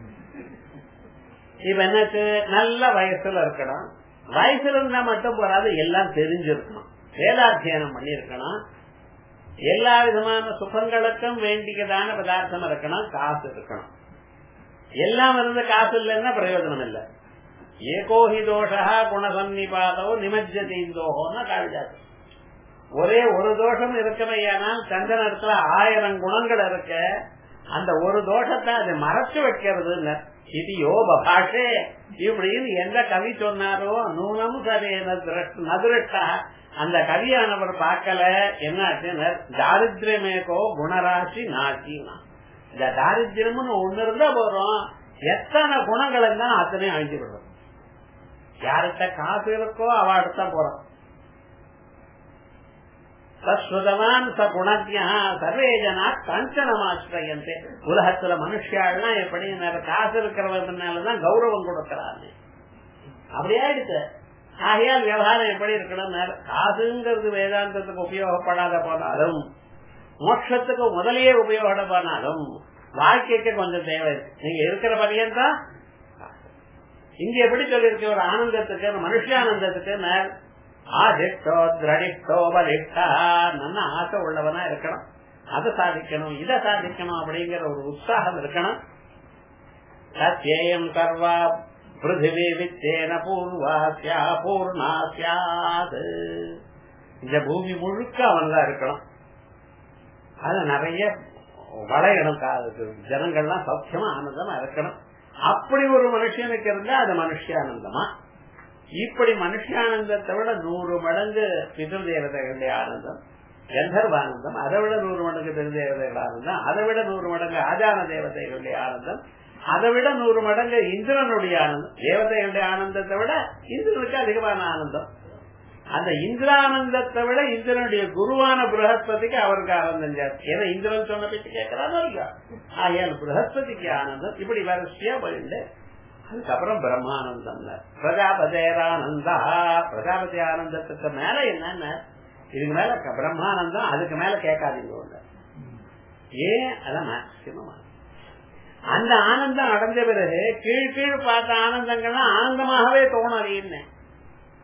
இப்ப என்னாச்சு நல்ல வயசுல இருக்கணும் வயசுல இருந்தா மட்டும் போறாது எல்லாம் தெரிஞ்சிருக்கணும் வேதாத்தியனம் பண்ணி இருக்கணும் எல்லா விதமான சுகங்களுக்கும் வேண்டியதான பதார்த்தம் இருக்கணும் காசு இருக்கணும் எல்லாம் இருந்து காசு இல்லைன்னா பிரயோஜனம் இல்லை ஏகோஹி தோஷா குணசன்னிபாதோ நிமஜ்ஜதி இந்தோகோன்னா காவிதாசம் ஒரே ஒரு தோஷம் இருக்கமையானால் சந்தன இடத்துல ஆயிரம் குணங்கள் இருக்க அந்த ஒரு தோஷத்தை அதை மறைச்சு வைக்கிறது இது யோப பாஷே இப்படின்னு எந்த கவி சொன்னாரோ நூனம் சரே நதுரட்டா அந்த கவியானவர் பார்க்கல என்ன தாரித்ரமேகோ குணராசி நாசினா இந்த தாரித்யம்னு ஒண்ணு இருந்தா போறோம் எத்தனை குணங்கள் தான் அத்தனையும் அழிஞ்சு விடுறோம் யார்கிட்ட காசு இருக்கோ அவ போறோம் தஸ்வதவான் ச குணஜா சர்வே ஜனா கஞ்சனமாசிரியந்தே உலகத்துல மனுஷியாள்லாம் எப்படி காசு இருக்கிறவனாலதான் கௌரவம் கொடுக்கறாரு அப்படி ஆயிடுச்சு ஆகையால் விவகாரம் எப்படி இருக்கணும் காசுங்கிறது வேதாந்தத்துக்கு உபயோகப்படாத போனாலும் மோட்சத்துக்கு முதலையே உபயோகப்படாலும் வாழ்க்கைக்கு கொஞ்சம் தேவை நீங்க இருக்கிற பரியந்தான் இங்க எப்படி சொல்லிருக்க ஒரு ஆனந்தத்துக்கு மனுஷானந்தத்துக்கு ஆதிஷ்டோ திரடிஷ்டோ பலிஷ்டா நல்ல ஆசை உள்ளவனா இருக்கணும் அதை சாதிக்கணும் இதை சாதிக்கணும் அப்படிங்கிற ஒரு உற்சாகம் இருக்கணும் சத்தியம் சர்வா பிருத்திவி வித்தேன பூர்வாசியா பூர்ணாசியாது இந்த பூமி முழுக்க அவன் தான் இருக்கணும் அது நிறைய வளையணும் ஜனங்கள்லாம் சௌக்கியமா ஆனந்தமா இருக்கணும் அப்படி ஒரு மனுஷனுக்கு இருந்தா அது மனுஷானந்தமா இப்படி மனுஷானந்தத்தை விட நூறு மடங்கு பிதர் தேவதைகளுடைய ஆனந்தம் கந்தர்வானந்தம் அதை விட நூறு மடங்கு திருதேவதைகள் ஆனந்தம் அதை விட நூறு மடங்கு ஆஜான தேவதைகளுடைய ஆனந்தம் அதை விட நூறு மடங்கு இந்திரனுடைய ஆனந்தம் தேவதைகளுடைய ஆனந்தத்தை விட இந்திரனுக்கு அதிகமான ஆனந்தம் அந்த இந்திரானந்தத்தை விட இந்திரனுடைய குருவான பிரகஸ்பதிக்கு அவருக்கு ஆனந்தம் ஜாஸ்தி ஏன்னா இந்திரன் சொன்ன பேச்சு கேட்கிறாரோ இல்லையா ஆகையால் பிரகஸ்பதிக்கு ஆனந்தம் இப்படி வரிசையா போயிட்டு அதுக்கப்புறம் பிரம்மானந்தம் பிரஜாபதேரானந்தா பிரஜாபதி ஆனந்தத்துக்கு மேல என்னன்னு இதுக்கு மேல பிரம்மானந்தம் அதுக்கு மேல கேட்காதீங்க ஏன் அதான் மேக்சிமம் அந்த ஆனந்தம் அடைஞ்ச பிறகு கீழ் கீழ் பார்த்த ஆனந்தங்கள்லாம் ஆனந்தமாகவே தோணும் என்ன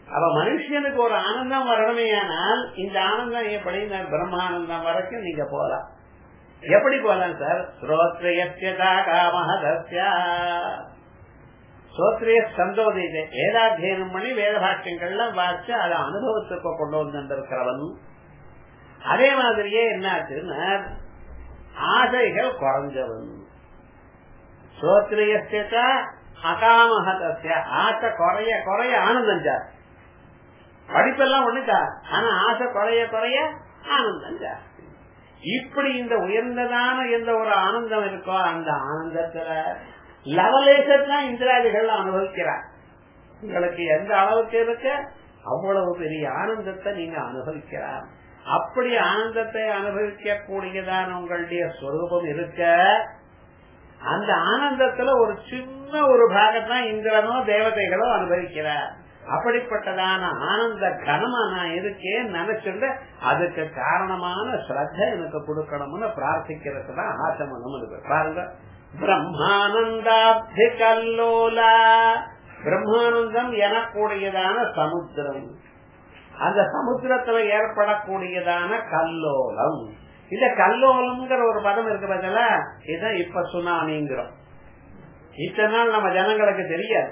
அப்ப மனுஷனுக்கு ஒரு ஆனந்தம் வரணுமே ஆனால் இந்த ஆனந்தம் எப்படி பிரம்மானந்தம் வரைக்கும் நீங்க போலாம் எப்படி போலாம் சார் ஸ்ரோத்ரியத்யதா காமஹதஸ்யா சோத்ரிய சந்தோதி வேதாத்தியனம் பண்ணி வேத பாஷ்யங்கள்ல வாச்சு அதை அனுபவத்துக்கு கொண்டு வந்திருக்கிறவன் அதே மாதிரியே என்னாச்சுன்னா ஆசைகள் குறைஞ்சவன் சோத்ரியஸ்தா அகாமஹதஸ்ய ஆசை குறைய குறைய ஆனந்தம் சார் படிப்பெல்லாம் ஒண்ணுக்கா ஆனா ஆசை குறைய குறைய ஆனந்தம் சார் இப்படி இந்த உயர்ந்ததான எந்த ஒரு ஆனந்தம் இருக்கோ அந்த ஆனந்தத்துல லவலேசத்தான் இந்திராதிகள் அனுபவிக்கிறார் உங்களுக்கு எந்த அளவுக்கு இருக்க அவ்வளவு பெரிய ஆனந்தத்தை நீங்க அனுபவிக்கிறார் அப்படி ஆனந்தத்தை அனுபவிக்க கூடியதான உங்களுடைய ஸ்வரூபம் இருக்க அந்த ஆனந்தத்துல ஒரு சின்ன ஒரு பாகத்தான் இந்திரனோ தேவதைகளோ அனுபவிக்கிறார் அப்படிப்பட்டதான ஆனந்த கனமா நான் இருக்கேன் நினைச்சுட்டு அதுக்கு காரணமான ஸ்ரத்த எனக்கு கொடுக்கணும்னு பிரார்த்திக்கிறதுக்கு தான் ஆசமனம் இருக்கு பாருங்க பிரம்மானந்தாப்தி கல்லோலா பிரம்மானந்தம் எனக்கூடியதான சமுத்திரம் அந்த சமுத்திரத்துல ஏற்படக்கூடியதான கல்லோலம் இந்த கல்லோலம்ங்கிற ஒரு பதம் இருக்கு பார்த்தல இதுதான் இப்ப சுனாமிங்கிறோம் இத்தனை நாள் நம்ம ஜனங்களுக்கு தெரியாது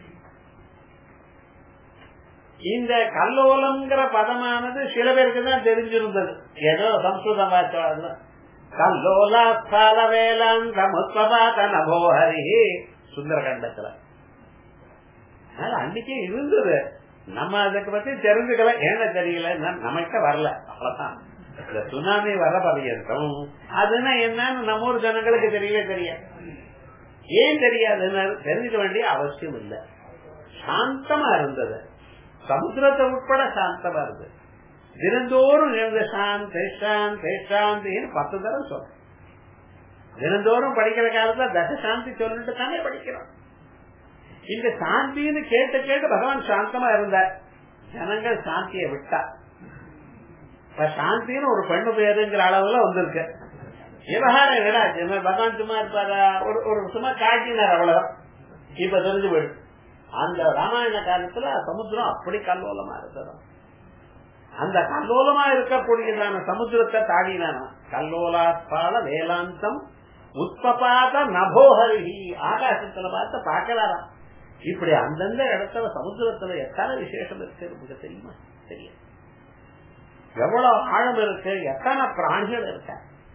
இந்த கல்லோலம்ங்கிற பதமானது சில பேருக்கு தான் தெரிஞ்சிருந்தது ஏதோ சம்ஸ்கிருதம் வாய்ச்சாள் கல்லோலாஸ்தால வேலாந்த முத்வபாத நபோஹரி சுந்தரகண்டத்துல அன்னைக்கே இருந்தது நம்ம அதுக்கு பத்தி தெரிஞ்சுக்கல ஏன்னா தெரியல நம்மகிட்ட வரல அவ்வளவுதான் இந்த சுனாமி வர பரியந்தம் அதுனா என்னன்னு நம்ம ஊர் ஜனங்களுக்கு தெரியவே தெரியாது ஏன் தெரியாதுன்னு தெரிஞ்சுக்க வேண்டிய அவசியம் இல்லை சாந்தமா இருந்தது சமுத்திரத்தை உட்பட சாந்தமா இருந்தது தினந்தோறும் இருந்த சாந்தி சாந்தி சாந்தின்னு பத்து தரம் சொல்றேன் தினந்தோறும் படிக்கிற காலத்துல தச சாந்தி சொல்லிட்டு தானே படிக்கிறோம் இந்த சாந்தின்னு கேட்டு கேட்டு பகவான் சாந்தமா இருந்தார் ஜனங்கள் சாந்தியை விட்டா இப்ப சாந்தின்னு ஒரு பெண்ணு பேருங்கிற அளவுல வந்திருக்கு விவகாரம் விடாச்சு பகவான் சும்மா இருப்பாரா ஒரு ஒரு சும்மா காட்டினார் அவ்வளவு இப்ப தெரிஞ்சு போயிடும் அந்த ராமாயண காலத்துல சமுத்திரம் அப்படி கல்லோலமா இருக்கிறோம் அந்த கல்லோலமா இருக்கக்கூடியதான சமுத்திரத்தை தாடினானா கல்லோலாஸ்பால வேலாந்தம் உத்பபாத நபோஹரி ஆகாசத்துல பார்த்து பாக்கலாராம் இப்படி அந்தந்த இடத்துல சமுத்திரத்துல எத்தனை விசேஷம் இருக்கு நமக்கு தெரியுமா தெரியும் எவ்வளவு ஆழம் இருக்கு எத்தனை பிராணிகள் இருக்க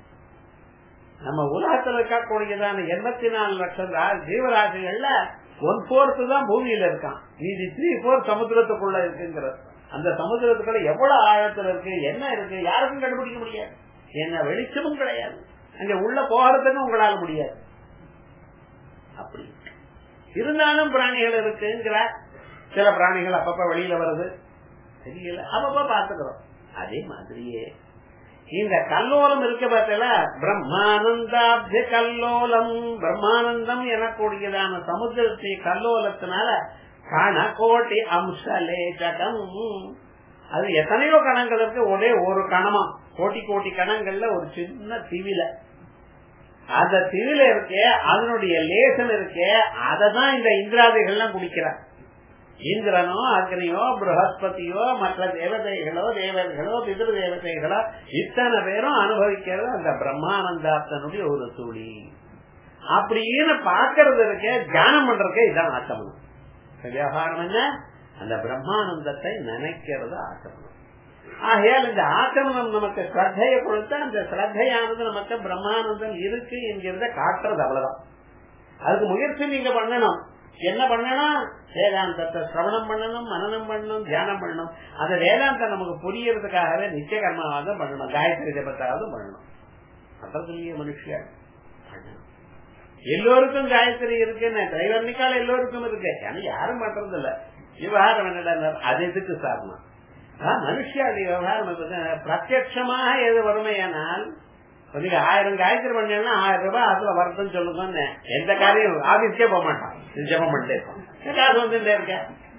நம்ம உலகத்தில் இருக்கக்கூடியதான எண்பத்தி நாலு லட்சம் ஜீவராசிகள்ல ஒன் போர்த்து தான் பூமியில இருக்கான் மீதி த்ரீ போர் சமுத்திரத்துக்குள்ள இருக்குங்கிறது அந்த சமுத்திரத்துக்குள்ள எவ்வளவு ஆழத்துல இருக்கு என்ன இருக்கு யாருக்கும் கண்டுபிடிக்க முடியாது என்ன வெளிச்சமும் கிடையாது அங்க உள்ள போகிறதுக்கும் உங்களால முடியாது அப்படி இருந்தாலும் பிராணிகள் இருக்குங்கிற சில பிராணிகள் அப்பப்ப வெளியில வருது தெரியல அப்பப்ப பாத்துக்கிறோம் அதே மாதிரியே இந்த கல்லோலம் இருக்க பார்த்தல பிரம்மானந்தாப்தி கல்லோலம் பிரம்மானந்தம் எனக்கூடியதான சமுத்திரத்தை கல்லோலத்தினால கண கோட்டி அம்சலேஜகம் அது எத்தனையோ கணங்கள் இருக்கு ஒரே ஒரு கணமா கோட்டி கோட்டி கணங்கள்ல ஒரு சின்ன திவில அந்த திவில இருக்கே அதனுடைய லேசன் இருக்கே அததான் இந்த இந்திராதிகள்லாம் குடிக்கிறார் இந்திரனோ அக்னியோ பிரகஸ்பதியோ மற்ற தேவதைகளோ தேவர்களோ பிதிரு தேவதைகளோ இத்தனை பேரும் அனுபவிக்கிறது அந்த பிரம்மானந்தாத்தனுடைய ஒரு துளி அப்படின்னு பாக்குறது இருக்க தியானம் பண்றதுக்கு இதான் ஆச்சமனம் விவகாரம் என்ன அந்த பிரம்மானந்தத்தை நினைக்கிறது ஆச்சமனம் ஆகையால் இந்த ஆச்சமனம் நமக்கு ஸ்ரத்தையை கொடுத்து அந்த ஸ்ரத்தையானது நமக்கு பிரம்மானந்தம் இருக்கு என்கிறத காட்டுறது அவ்வளவுதான் அதுக்கு முயற்சி நீங்க பண்ணணும் என்ன பண்ணணும் வேதாந்தத்தை சிரவணம் பண்ணணும் மனநம் பண்ணணும் தியானம் பண்ணணும் அந்த வேதாந்தம் நமக்கு புரியறதுக்காகவே நிச்சய கர்மாவது பண்ணணும் காயத்ரி ஜபத்தாவது பண்ணணும் பண்றதுலயே மனுஷன் எல்லோருக்கும் காயத்ரி இருக்குன்னு திரைவர்ணிக்கால எல்லோருக்கும் இருக்கு ஆனா யாரும் பண்றது இல்ல விவகாரம் என்னடா அது எதுக்கு சாரணம் மனுஷாதி விவகாரம் பிரத்யட்சமாக எது வறுமையானால் நீங்க ஆயிரம் காயத்ரி பண்ணீங்கன்னா ஆயிரம் ரூபாய் அதுல வரதுன்னு சொல்லுங்க எந்த காரியம் ஆபீஸ்க்கே போக மாட்டான் ஜபம் பண்ணிட்டே இருப்பான் காசு வந்துட்டே இருக்க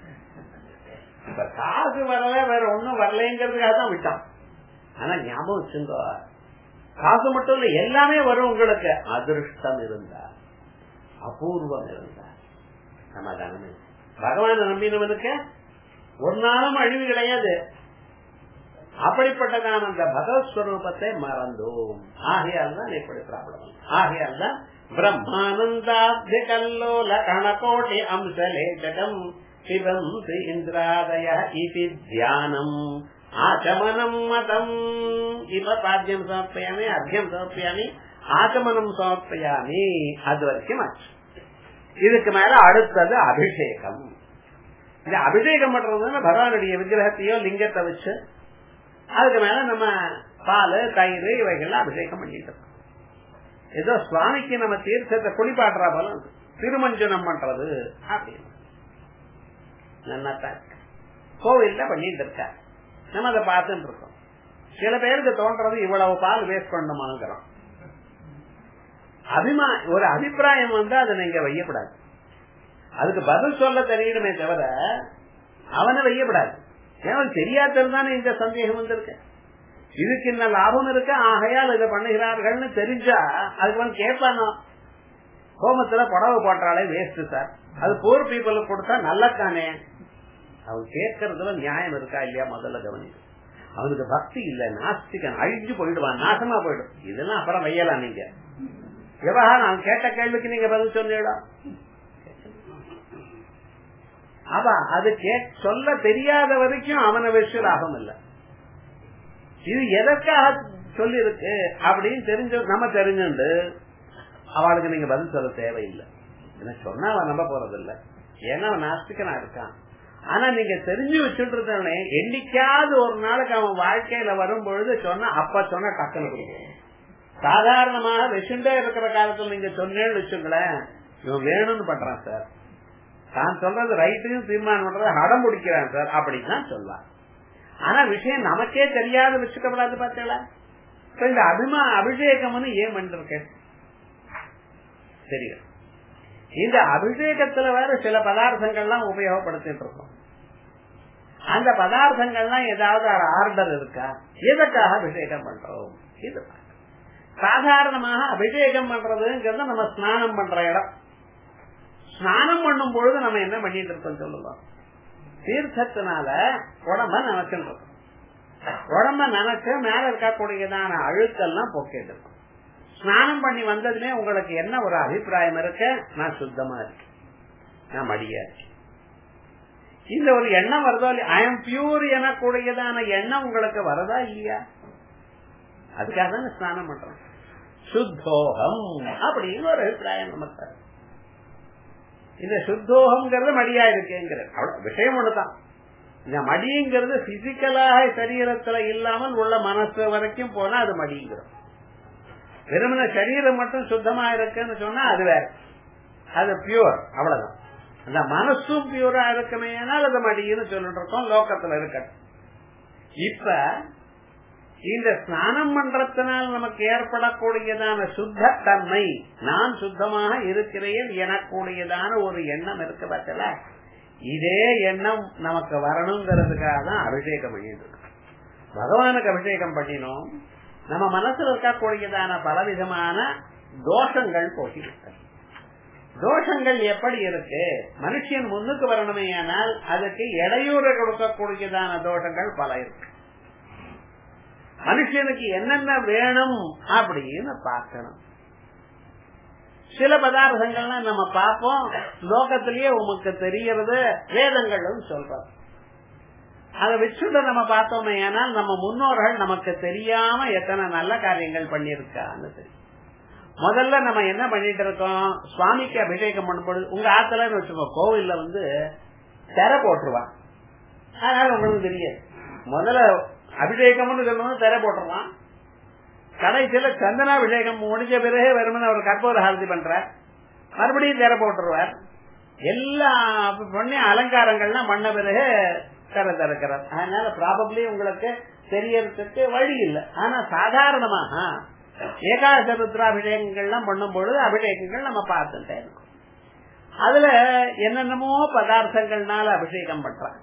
இப்ப காசு வரல வேற ஒண்ணும் வரலைங்கிறதுக்காக தான் விட்டான் ஆனா ஞாபகம் வச்சுங்க காசு மட்டும் இல்ல எல்லாமே வரும் உங்களுக்கு அதிருஷ்டம் இருந்தா அபூர்வம் இருந்தா சமாதானமே பகவான நம்பினவனுக்கு ஒரு நாளும் அழிவு கிடையாது அப்படிப்பட்டதான அந்த பகவத்ஸ்வரூபத்தை மறந்தோம் ஆகையால் தான் இப்படி ப்ராப்ளம் ஆகையால் தான் பிரம்மானந்தாப்தி கல்லோல கணகோட்டி அம்சலே ஜகம் பிபந்தி இந்திராதய இது தியானம் ஆச்சமனம் மதம் இவ பாத்தியம் சமர்ப்பயாமி அர்க்கியம் சமர்ப்பயாமி ஆச்சமனம் சமர்ப்பயாமி அது வரைக்கும் ஆச்சு இதுக்கு மேல அடுத்தது அபிஷேகம் இந்த அபிஷேகம் பண்றதுன்னா பகவானுடைய விக்கிரகத்தையோ லிங்கத்தை வச்சு அதுக்கு மேல நம்ம பால் தயிர் இவைகள்லாம் அபிஷேகம் பண்ணிட்டு இருக்கோம் ஏதோ சுவாமிக்கு நம்ம தீர்த்தத்தை குளிப்பாட்டுற போல திருமஞ்சனம் பண்றது அப்படின்னு நன்னாத்தான் இருக்கு கோவில்ல பண்ணிட்டு இருக்க நம்ம அதை பார்த்துட்டு இருக்கோம் சில பேருக்கு தோன்றது இவ்வளவு பால் வேஸ்ட் பண்ணணுமாங்கிறோம் அபிமா ஒரு அபிப்பிராயம் வந்து அதை நீங்க வையப்படாது அதுக்கு பதில் சொல்ல தெரியணுமே தவிர அவனை வையப்படாது ஏன்னா தெரியாதது தானே இந்த சந்தேகம் வந்திருக்கு இதுக்கு என்ன லாபம் இருக்கு ஆகையால் இதை பண்ணுகிறார்கள்னு தெரிஞ்சா அதுக்கு வந்து கேட்பானோ ஹோமத்துல புடவை போட்டாலே வேஸ்ட் சார் அது போர் பீப்புளுக்கு கொடுத்தா நல்லக்கானே அவன் கேட்கறதுல நியாயம் இருக்கா இல்லையா முதல்ல கவனி அவனுக்கு பக்தி இல்ல நாஸ்திகன் அழிஞ்சு போயிடுவான் நாசமா போயிடும் இதெல்லாம் அப்புறம் வையலாம் நீங்க விவகாரம் அவன் கேட்ட கேள்விக்கு நீங்க பதில் சொன்னீடா அவ அது சொல்ல தெரியாத வரைக்கும் அவனை வச்சு லாபம் இல்ல இது எதற்காக சொல்லி இருக்கு அப்படின்னு தெரிஞ்ச நம்ம தெரிஞ்சுண்டு அவளுக்கு நீங்க பதில் சொல்ல தேவையில்லை என்ன சொன்னா அவன் நம்ப போறது இல்ல ஏன்னா அவன் நாஸ்திகனா இருக்கான் ஆனா நீங்க தெரிஞ்சு வச்சுட்டு இருந்தவனே என்னைக்காவது ஒரு நாளைக்கு அவன் வாழ்க்கையில வரும் பொழுது சொன்னா அப்ப சொன்ன டக்குனு கொடுக்கும் சாதாரணமாக வெசுண்டே இருக்கிற காலத்துல நீங்க சொன்னேன்னு வச்சுங்களேன் இவன் வேணும்னு பண்றான் சார் தான் சொல்றது ரைட்டையும் தீர்மானம் பண்றது அடம் பிடிக்கிறான் சார் அப்படின்னு தான் சொல்லுவான் ஆனா விஷயம் நமக்கே தெரியாத வச்சுக்கப்படாது பார்த்தீங்களா இந்த அபிமா அபிஷேகம்னு ஏன் பண்ணிருக்கேன் தெரியும் இந்த அபிஷேகத்துல வேற சில பதார்த்தங்கள்லாம் உபயோகப்படுத்திட்டு இருக்கோம் அந்த பதார்த்தங்கள்லாம் ஏதாவது ஒரு ஆர்டர் இருக்கா எதற்காக அபிஷேகம் பண்றோம் இது சாதாரணமாக அபிஷேகம் பண்றதுங்கிறது நம்ம ஸ்நானம் பண்ற இடம் ஸ்நானம் பண்ணும் பொழுது நம்ம என்ன பண்ணிட்டு இருக்கோம் சொல்லுவோம் தீர்த்தத்தினால உடம்ப நினைச்சுட்டு இருக்கோம் உடம்ப நினைச்சு மேல இருக்கக்கூடியதான அழுக்கெல்லாம் போக்கிட்டு இருக்கும் ஸ்நானம் பண்ணி வந்ததுமே உங்களுக்கு என்ன ஒரு அபிப்பிராயம் இருக்கு நான் சுத்தமா இருக்கேன் நான் மடியா இருக்கேன் இந்த ஒரு எண்ணம் வருதோ ஐ எம் பியூர் எனக்கூடியதான எண்ணம் உங்களுக்கு வரதா இல்லையா அதுக்காக தான் ஸ்நானம் பண்றோம் சுத்தோகம் அப்படின்னு ஒரு அபிப்பிராயம் நமக்கு இந்த சுத்தோகம்ங்கிறது மடியா இருக்குங்கிற அவ்வளவு விஷயம் ஒண்ணுதான் இந்த மடிங்கிறது பிசிக்கலாக சரீரத்துல இல்லாமல் உள்ள மனசு வரைக்கும் போனா அது மடிங்கிறோம் வெறுமன சரீரம் மட்டும் சுத்தமா இருக்குன்னு சொன்னா அது வேற அது பியூர் அவ்வளவுதான் அந்த மனசும் பியூரா இருக்குமே அது மடின்னு சொல்லிட்டு இருக்கோம் லோக்கத்துல இருக்க இப்ப இந்த ஸ்நானம் பண்றதுனால் நமக்கு ஏற்படக்கூடியதான சுத்த தன்மை நான் சுத்தமாக இருக்கிறேன் எனக்கூடியதான ஒரு எண்ணம் இருக்கு பார்த்தல இதே எண்ணம் நமக்கு வரணுங்கிறதுக்காக தான் அபிஷேகம் பண்ணிட்டு பகவானுக்கு அபிஷேகம் பண்ணினோம் நம்ம மனசுல இருக்கக்கூடியதான பலவிதமான தோஷங்கள் போகிவிட்டன தோஷங்கள் எப்படி இருக்கு மனுஷன் முன்னுக்கு வரணுமே ஆனால் அதுக்கு இடையூறு கொடுக்கக்கூடியதான தோஷங்கள் பல இருக்கு மனுஷனுக்கு என்னென்ன வேணும் அப்படின்னு பார்க்கணும் சில பதார்த்தங்கள்லாம் நம்ம பார்ப்போம் லோகத்திலேயே உமக்கு தெரியறது வேதங்களும் சொல்றோம் அதை வச்சுட்டு நம்ம பார்த்தோமே ஏனால் நம்ம முன்னோர்கள் நமக்கு தெரியாம எத்தனை நல்ல காரியங்கள் பண்ணிருக்கான்னு தெரியும் முதல்ல நம்ம என்ன பண்ணிட்டு இருக்கோம் சுவாமிக்கு அபிஷேகம் பண்ணும்போது உங்க ஆத்துல வச்சுக்கோ கோவில்ல வந்து திரை போட்டுருவான் அதனால உங்களுக்கு தெரியாது முதல்ல அபிஷேகம்னு சொல்லணும் திரை போட்டுருவான் கடைசியில சந்தனாபிஷேகம் முடிஞ்ச பிறகு வெறுமன அவர் கற்பூர ஹாரதி பண்றார் மறுபடியும் திரை போட்டுருவார் எல்லா பண்ணி அலங்காரங்கள்லாம் பண்ண பிறகு திற திறக்கிறார் அதனால ப்ராபப்ளி உங்களுக்கு தெரியறதுக்கு வழி இல்லை ஆனா சாதாரணமாக ஏகாதச ருத்ராபிஷேகங்கள்லாம் பண்ணும் பொழுது அபிஷேகங்கள் நம்ம பார்த்துட்டே இருக்கோம் அதுல என்னென்னமோ பதார்த்தங்கள்னால அபிஷேகம் பண்றாங்க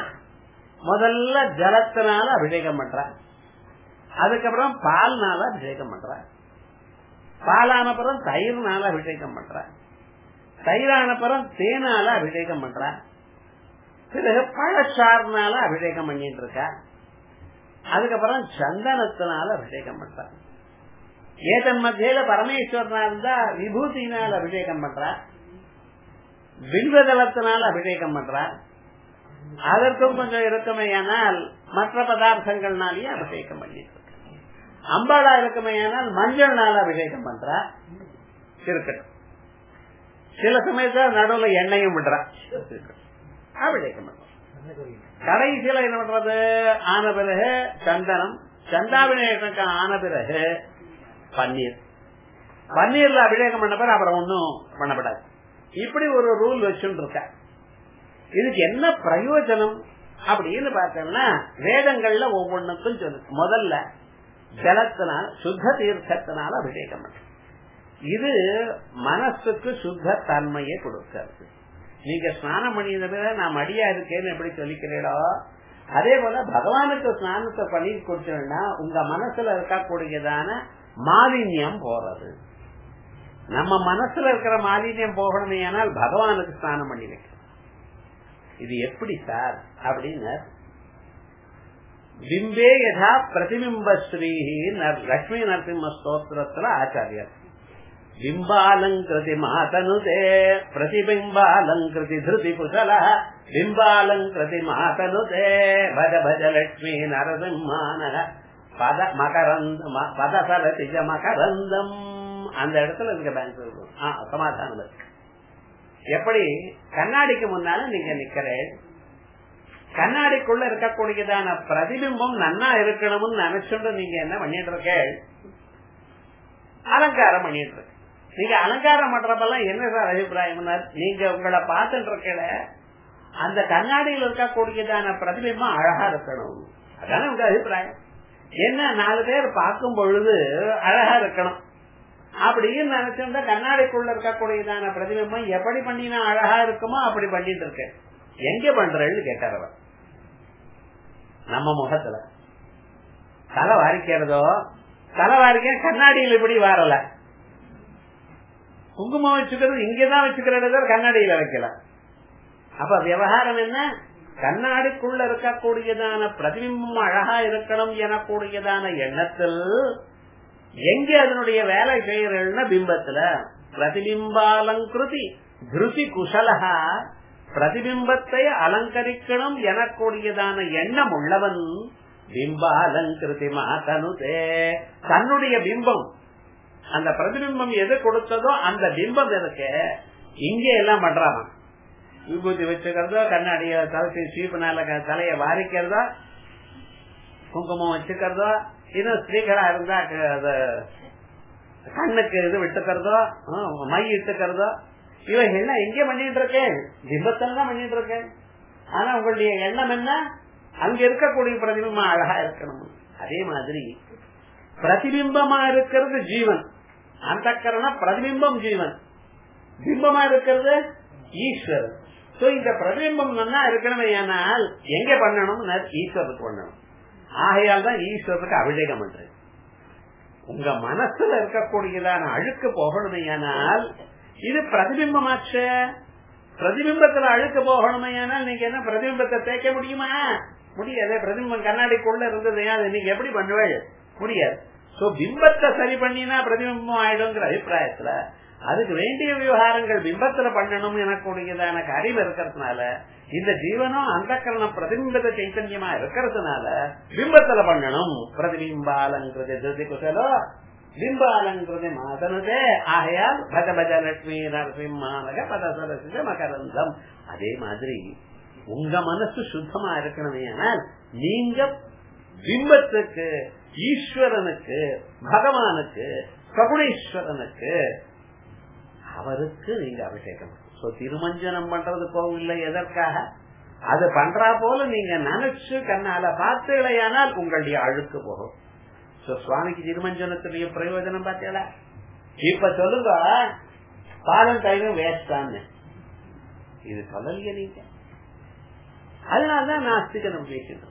முதல்ல ஜலத்தினால அபிஷேகம் பண்றாங்க அதுக்கப்புறம் பால்னால அபிஷேகம் பண்றாங்க பாலான பிறம் தயிர்னால அபிஷேகம் பண்றாங்க தயிரான பிறம் தேனால அபிஷேகம் பண்றாங்க பிறகு பழச்சாறுனால அபிஷேகம் பண்ணிட்டு இருக்கா அதுக்கப்புறம் சந்தனத்தினால அபிஷேகம் பண்றாங்க ஏதன் மத்தியில பரமேஸ்வரனா இருந்தா விபூதியினால் அபிஷேகம் பண்றா வில்வதளத்தினால அபிஷேகம் பண்றா அதற்கும் கொஞ்சம் இருக்குமையானால் மற்ற பதார்த்தங்கள்னாலேயே அபிஷேகம் பண்ணிட்டு இருக்க அம்பாளா இருக்குமையானால் மஞ்சள்னால அபிஷேகம் பண்றா இருக்கட்டும் சில சமயத்துல நடுவுல எண்ணெயும் விடுறா அபிஷேகம் பண்றா கடைசியில என்ன பண்றது ஆன பிறகு சந்தனம் சந்தாபிஷேகம் ஆன பிறகு பன்னீர் பன்னீர்ல அபிஷேகம் பண்ண பிறகு அப்புறம் ஒன்னும் பண்ணப்படாது இப்படி ஒரு ரூல் வச்சுட்டு இருக்க இதுக்கு என்ன பிரயோஜனம் அப்படின்னு பார்த்தோம்னா வேதங்கள்ல ஒவ்வொன்றுக்கும் சொல்லு முதல்ல ஜலத்தினால் சுத்த தீர்த்தத்தினால அபிஷேகம் பண்ண இது மனசுக்கு சுத்த தன்மையை கொடுக்கிறது நீங்க ஸ்நானம் பண்ணின பிறகு நான் மடியா இருக்கேன்னு எப்படி சொல்லிக்கிறீங்களோ அதே போல பகவானுக்கு ஸ்நானத்தை பண்ணி கொடுத்தோம்னா உங்க மனசுல இருக்கக்கூடியதான மாலின்யம் போறது நம்ம மனசுல இருக்கிற மாலின்யம் போகணுமே ஆனால் பகவானுக்கு ஸ்நானம் பண்ணி வைக்கணும் இது எப்படி சார் அப்படின்னு பிம்பே யதா பிரதிபிம்ப ஸ்ரீ லட்சுமி நரசிம்ம ஸ்தோத்திரத்துல ஆச்சாரியர் பிம்பாலங்கிருதி மாதனுதே பிரதிபிம்பாலங்கிருதி திருதி குசல பிம்பாலங்கிருதி மாதனுதே பஜ பஜ லட்சுமி நரசிம்மான பத மகரந்தம் பதசரதிஜ மகரந்தம் அந்த இடத்துல இருக்க பேங்க் சமாதானம் இருக்கு எப்படி கண்ணாடிக்கு முன்னால நீங்க நிக்கிறேன் கண்ணாடிக்குள்ள இருக்கக்கூடியதான பிரதிபிம்பம் நன்னா இருக்கணும்னு நினைச்சுட்டு நீங்க என்ன பண்ணிட்டு இருக்க அலங்காரம் பண்ணிட்டு இருக்க நீங்க அலங்காரம் பண்றப்பெல்லாம் என்ன சார் அபிப்பிராயம் நீங்க உங்களை பார்த்துட்டு இருக்கல அந்த கண்ணாடியில் இருக்கக்கூடியதான பிரதிபிம்பம் அழகா இருக்கணும் அதான உங்க அபிப்பிராயம் என்ன நாலு பேர் பார்க்கும் பொழுது அழகா இருக்கணும் அப்படின்னு நினைச்சிருந்தா கண்ணாடிக்குள்ள இருக்கக்கூடியதான பிரதிபிம்பம் எப்படி பண்ணினா அழகா இருக்குமோ அப்படி பண்ணிட்டு இருக்கேன் எங்க பண்றேன்னு கேட்டார் அவர் நம்ம முகத்துல தலை வாரிக்கிறதோ தலை வாரிக்க கண்ணாடியில் இப்படி வரல குங்குமம் வச்சுக்கிறது இங்கதான் வச்சுக்கிறது கண்ணாடியில வைக்கல அப்ப விவகாரம் என்ன கண்ணாடிக்குள்ள இருக்கக்கூடியதான பிரதிபிம்பம் அழகா இருக்கணும் எனக்கூடியதான எண்ணத்தில் எங்க அதனுடைய வேலை செய்யறதுன்னா பிம்பத்துல பிரதிபிம்பாலங்கிருதி திருதி குசலகா பிரதிபிம்பத்தை அலங்கரிக்கணும் எனக்கூடியதான எண்ணம் உள்ளவன் பிம்பாலங்கிருதி மாதனுதே தன்னுடைய பிம்பம் அந்த பிரதிபிம்பம் எது கொடுத்ததோ அந்த பிம்பம் இருக்கு இங்க எல்லாம் பண்றாங்க விபூதி வச்சுக்கிறதோ கண்ணாடிய தலை சீப்புனால தலைய வாரிக்கிறதோ குங்குமம் வச்சுக்கிறதோ இன்னும் ஸ்திரீகளா இருந்தா கண்ணுக்கு இது விட்டுக்கிறதோ மை இட்டுக்கிறதோ இவைகள்லாம் எங்க பண்ணிட்டு இருக்கேன் பிம்பத்தில் தான் பண்ணிட்டு இருக்கேன் ஆனா உங்களுடைய எண்ணம் என்ன அங்க இருக்கக்கூடிய பிரதிபிம்பம் அழகா இருக்கணும் அதே மாதிரி பிரதிபிம்பமா இருக்கிறது ஜீவன் அந்த கரண பிரதிபிம்பம் ஜீவன் பிம்பமா இருக்கிறது ஈஸ்வரன் சோ இந்த பிரதிபிம்பம் நல்லா இருக்கணும் ஏனால் எங்க பண்ணணும் ஈஸ்வரத்துக்கு பண்ணணும் ஆகையால் தான் ஈஸ்வரத்துக்கு அபிஷேகம் பண்றது உங்க மனசுல இருக்கக்கூடியதான அழுக்கு போகணுமையானால் இது பிரதிபிம்பமாச்ச பிரதிபிம்பத்துல அழுக்கு போகணுமையானால் நீங்க என்ன பிரதிபிம்பத்தை தேய்க்க முடியுமா முடியாது பிரதிபிம்பம் கண்ணாடிக்குள்ள இருந்தது அது நீங்க எப்படி பண்ணுவேள் முடியாது சோ பிம்பத்தை சரி பண்ணினா பிரதிபிம்பம் ஆயிடுங்கிற அபிப்பிராயத்துல அதுக்கு வேண்டிய விவகாரங்கள் பிம்பத்துல பண்ணணும் எனக்கூடியதான காரியம் இருக்கிறதுனால இந்த ஜீவனும் அந்த கரணம் பிரதிபிம்பத்த சைத்தன்யமா இருக்கிறதுனால பிம்பத்துல பண்ணணும் பிரதிபிம்பாலங்கிறது திருதி குசலோ பிம்பாலங்கிறது மாதனதே ஆகையால் பஜ பஜ லட்சுமி நரசிம்மானக பதசரசித மகரந்தம் அதே மாதிரி உங்க மனசு சுத்தமா இருக்கணுமே ஆனால் நீங்க பிம்பத்துக்கு ஈஸ்வரனுக்கு பகவானுக்கு சகுணேஸ்வரனுக்கு அவருக்கு நீங்க அபிஷேகம் சோ திருமஞ்சனம் பண்றது கோவில்ல எதற்காக அது பண்றா போல நீங்க நினைச்சு கண்ணால பார்த்தீங்களேயானால் உங்களுடைய அழுக்கு போகும் சோ சுவாமிக்கு திருமஞ்சனத்துடைய பிரயோஜனம் பார்த்தீங்களா இப்ப சொல்லுங்க பாலம் தயிரும் வேஸ்டான்னு இது சொல்லலையே நீங்க அதனாலதான் நான் அஸ்திகனம் பேசிட்டு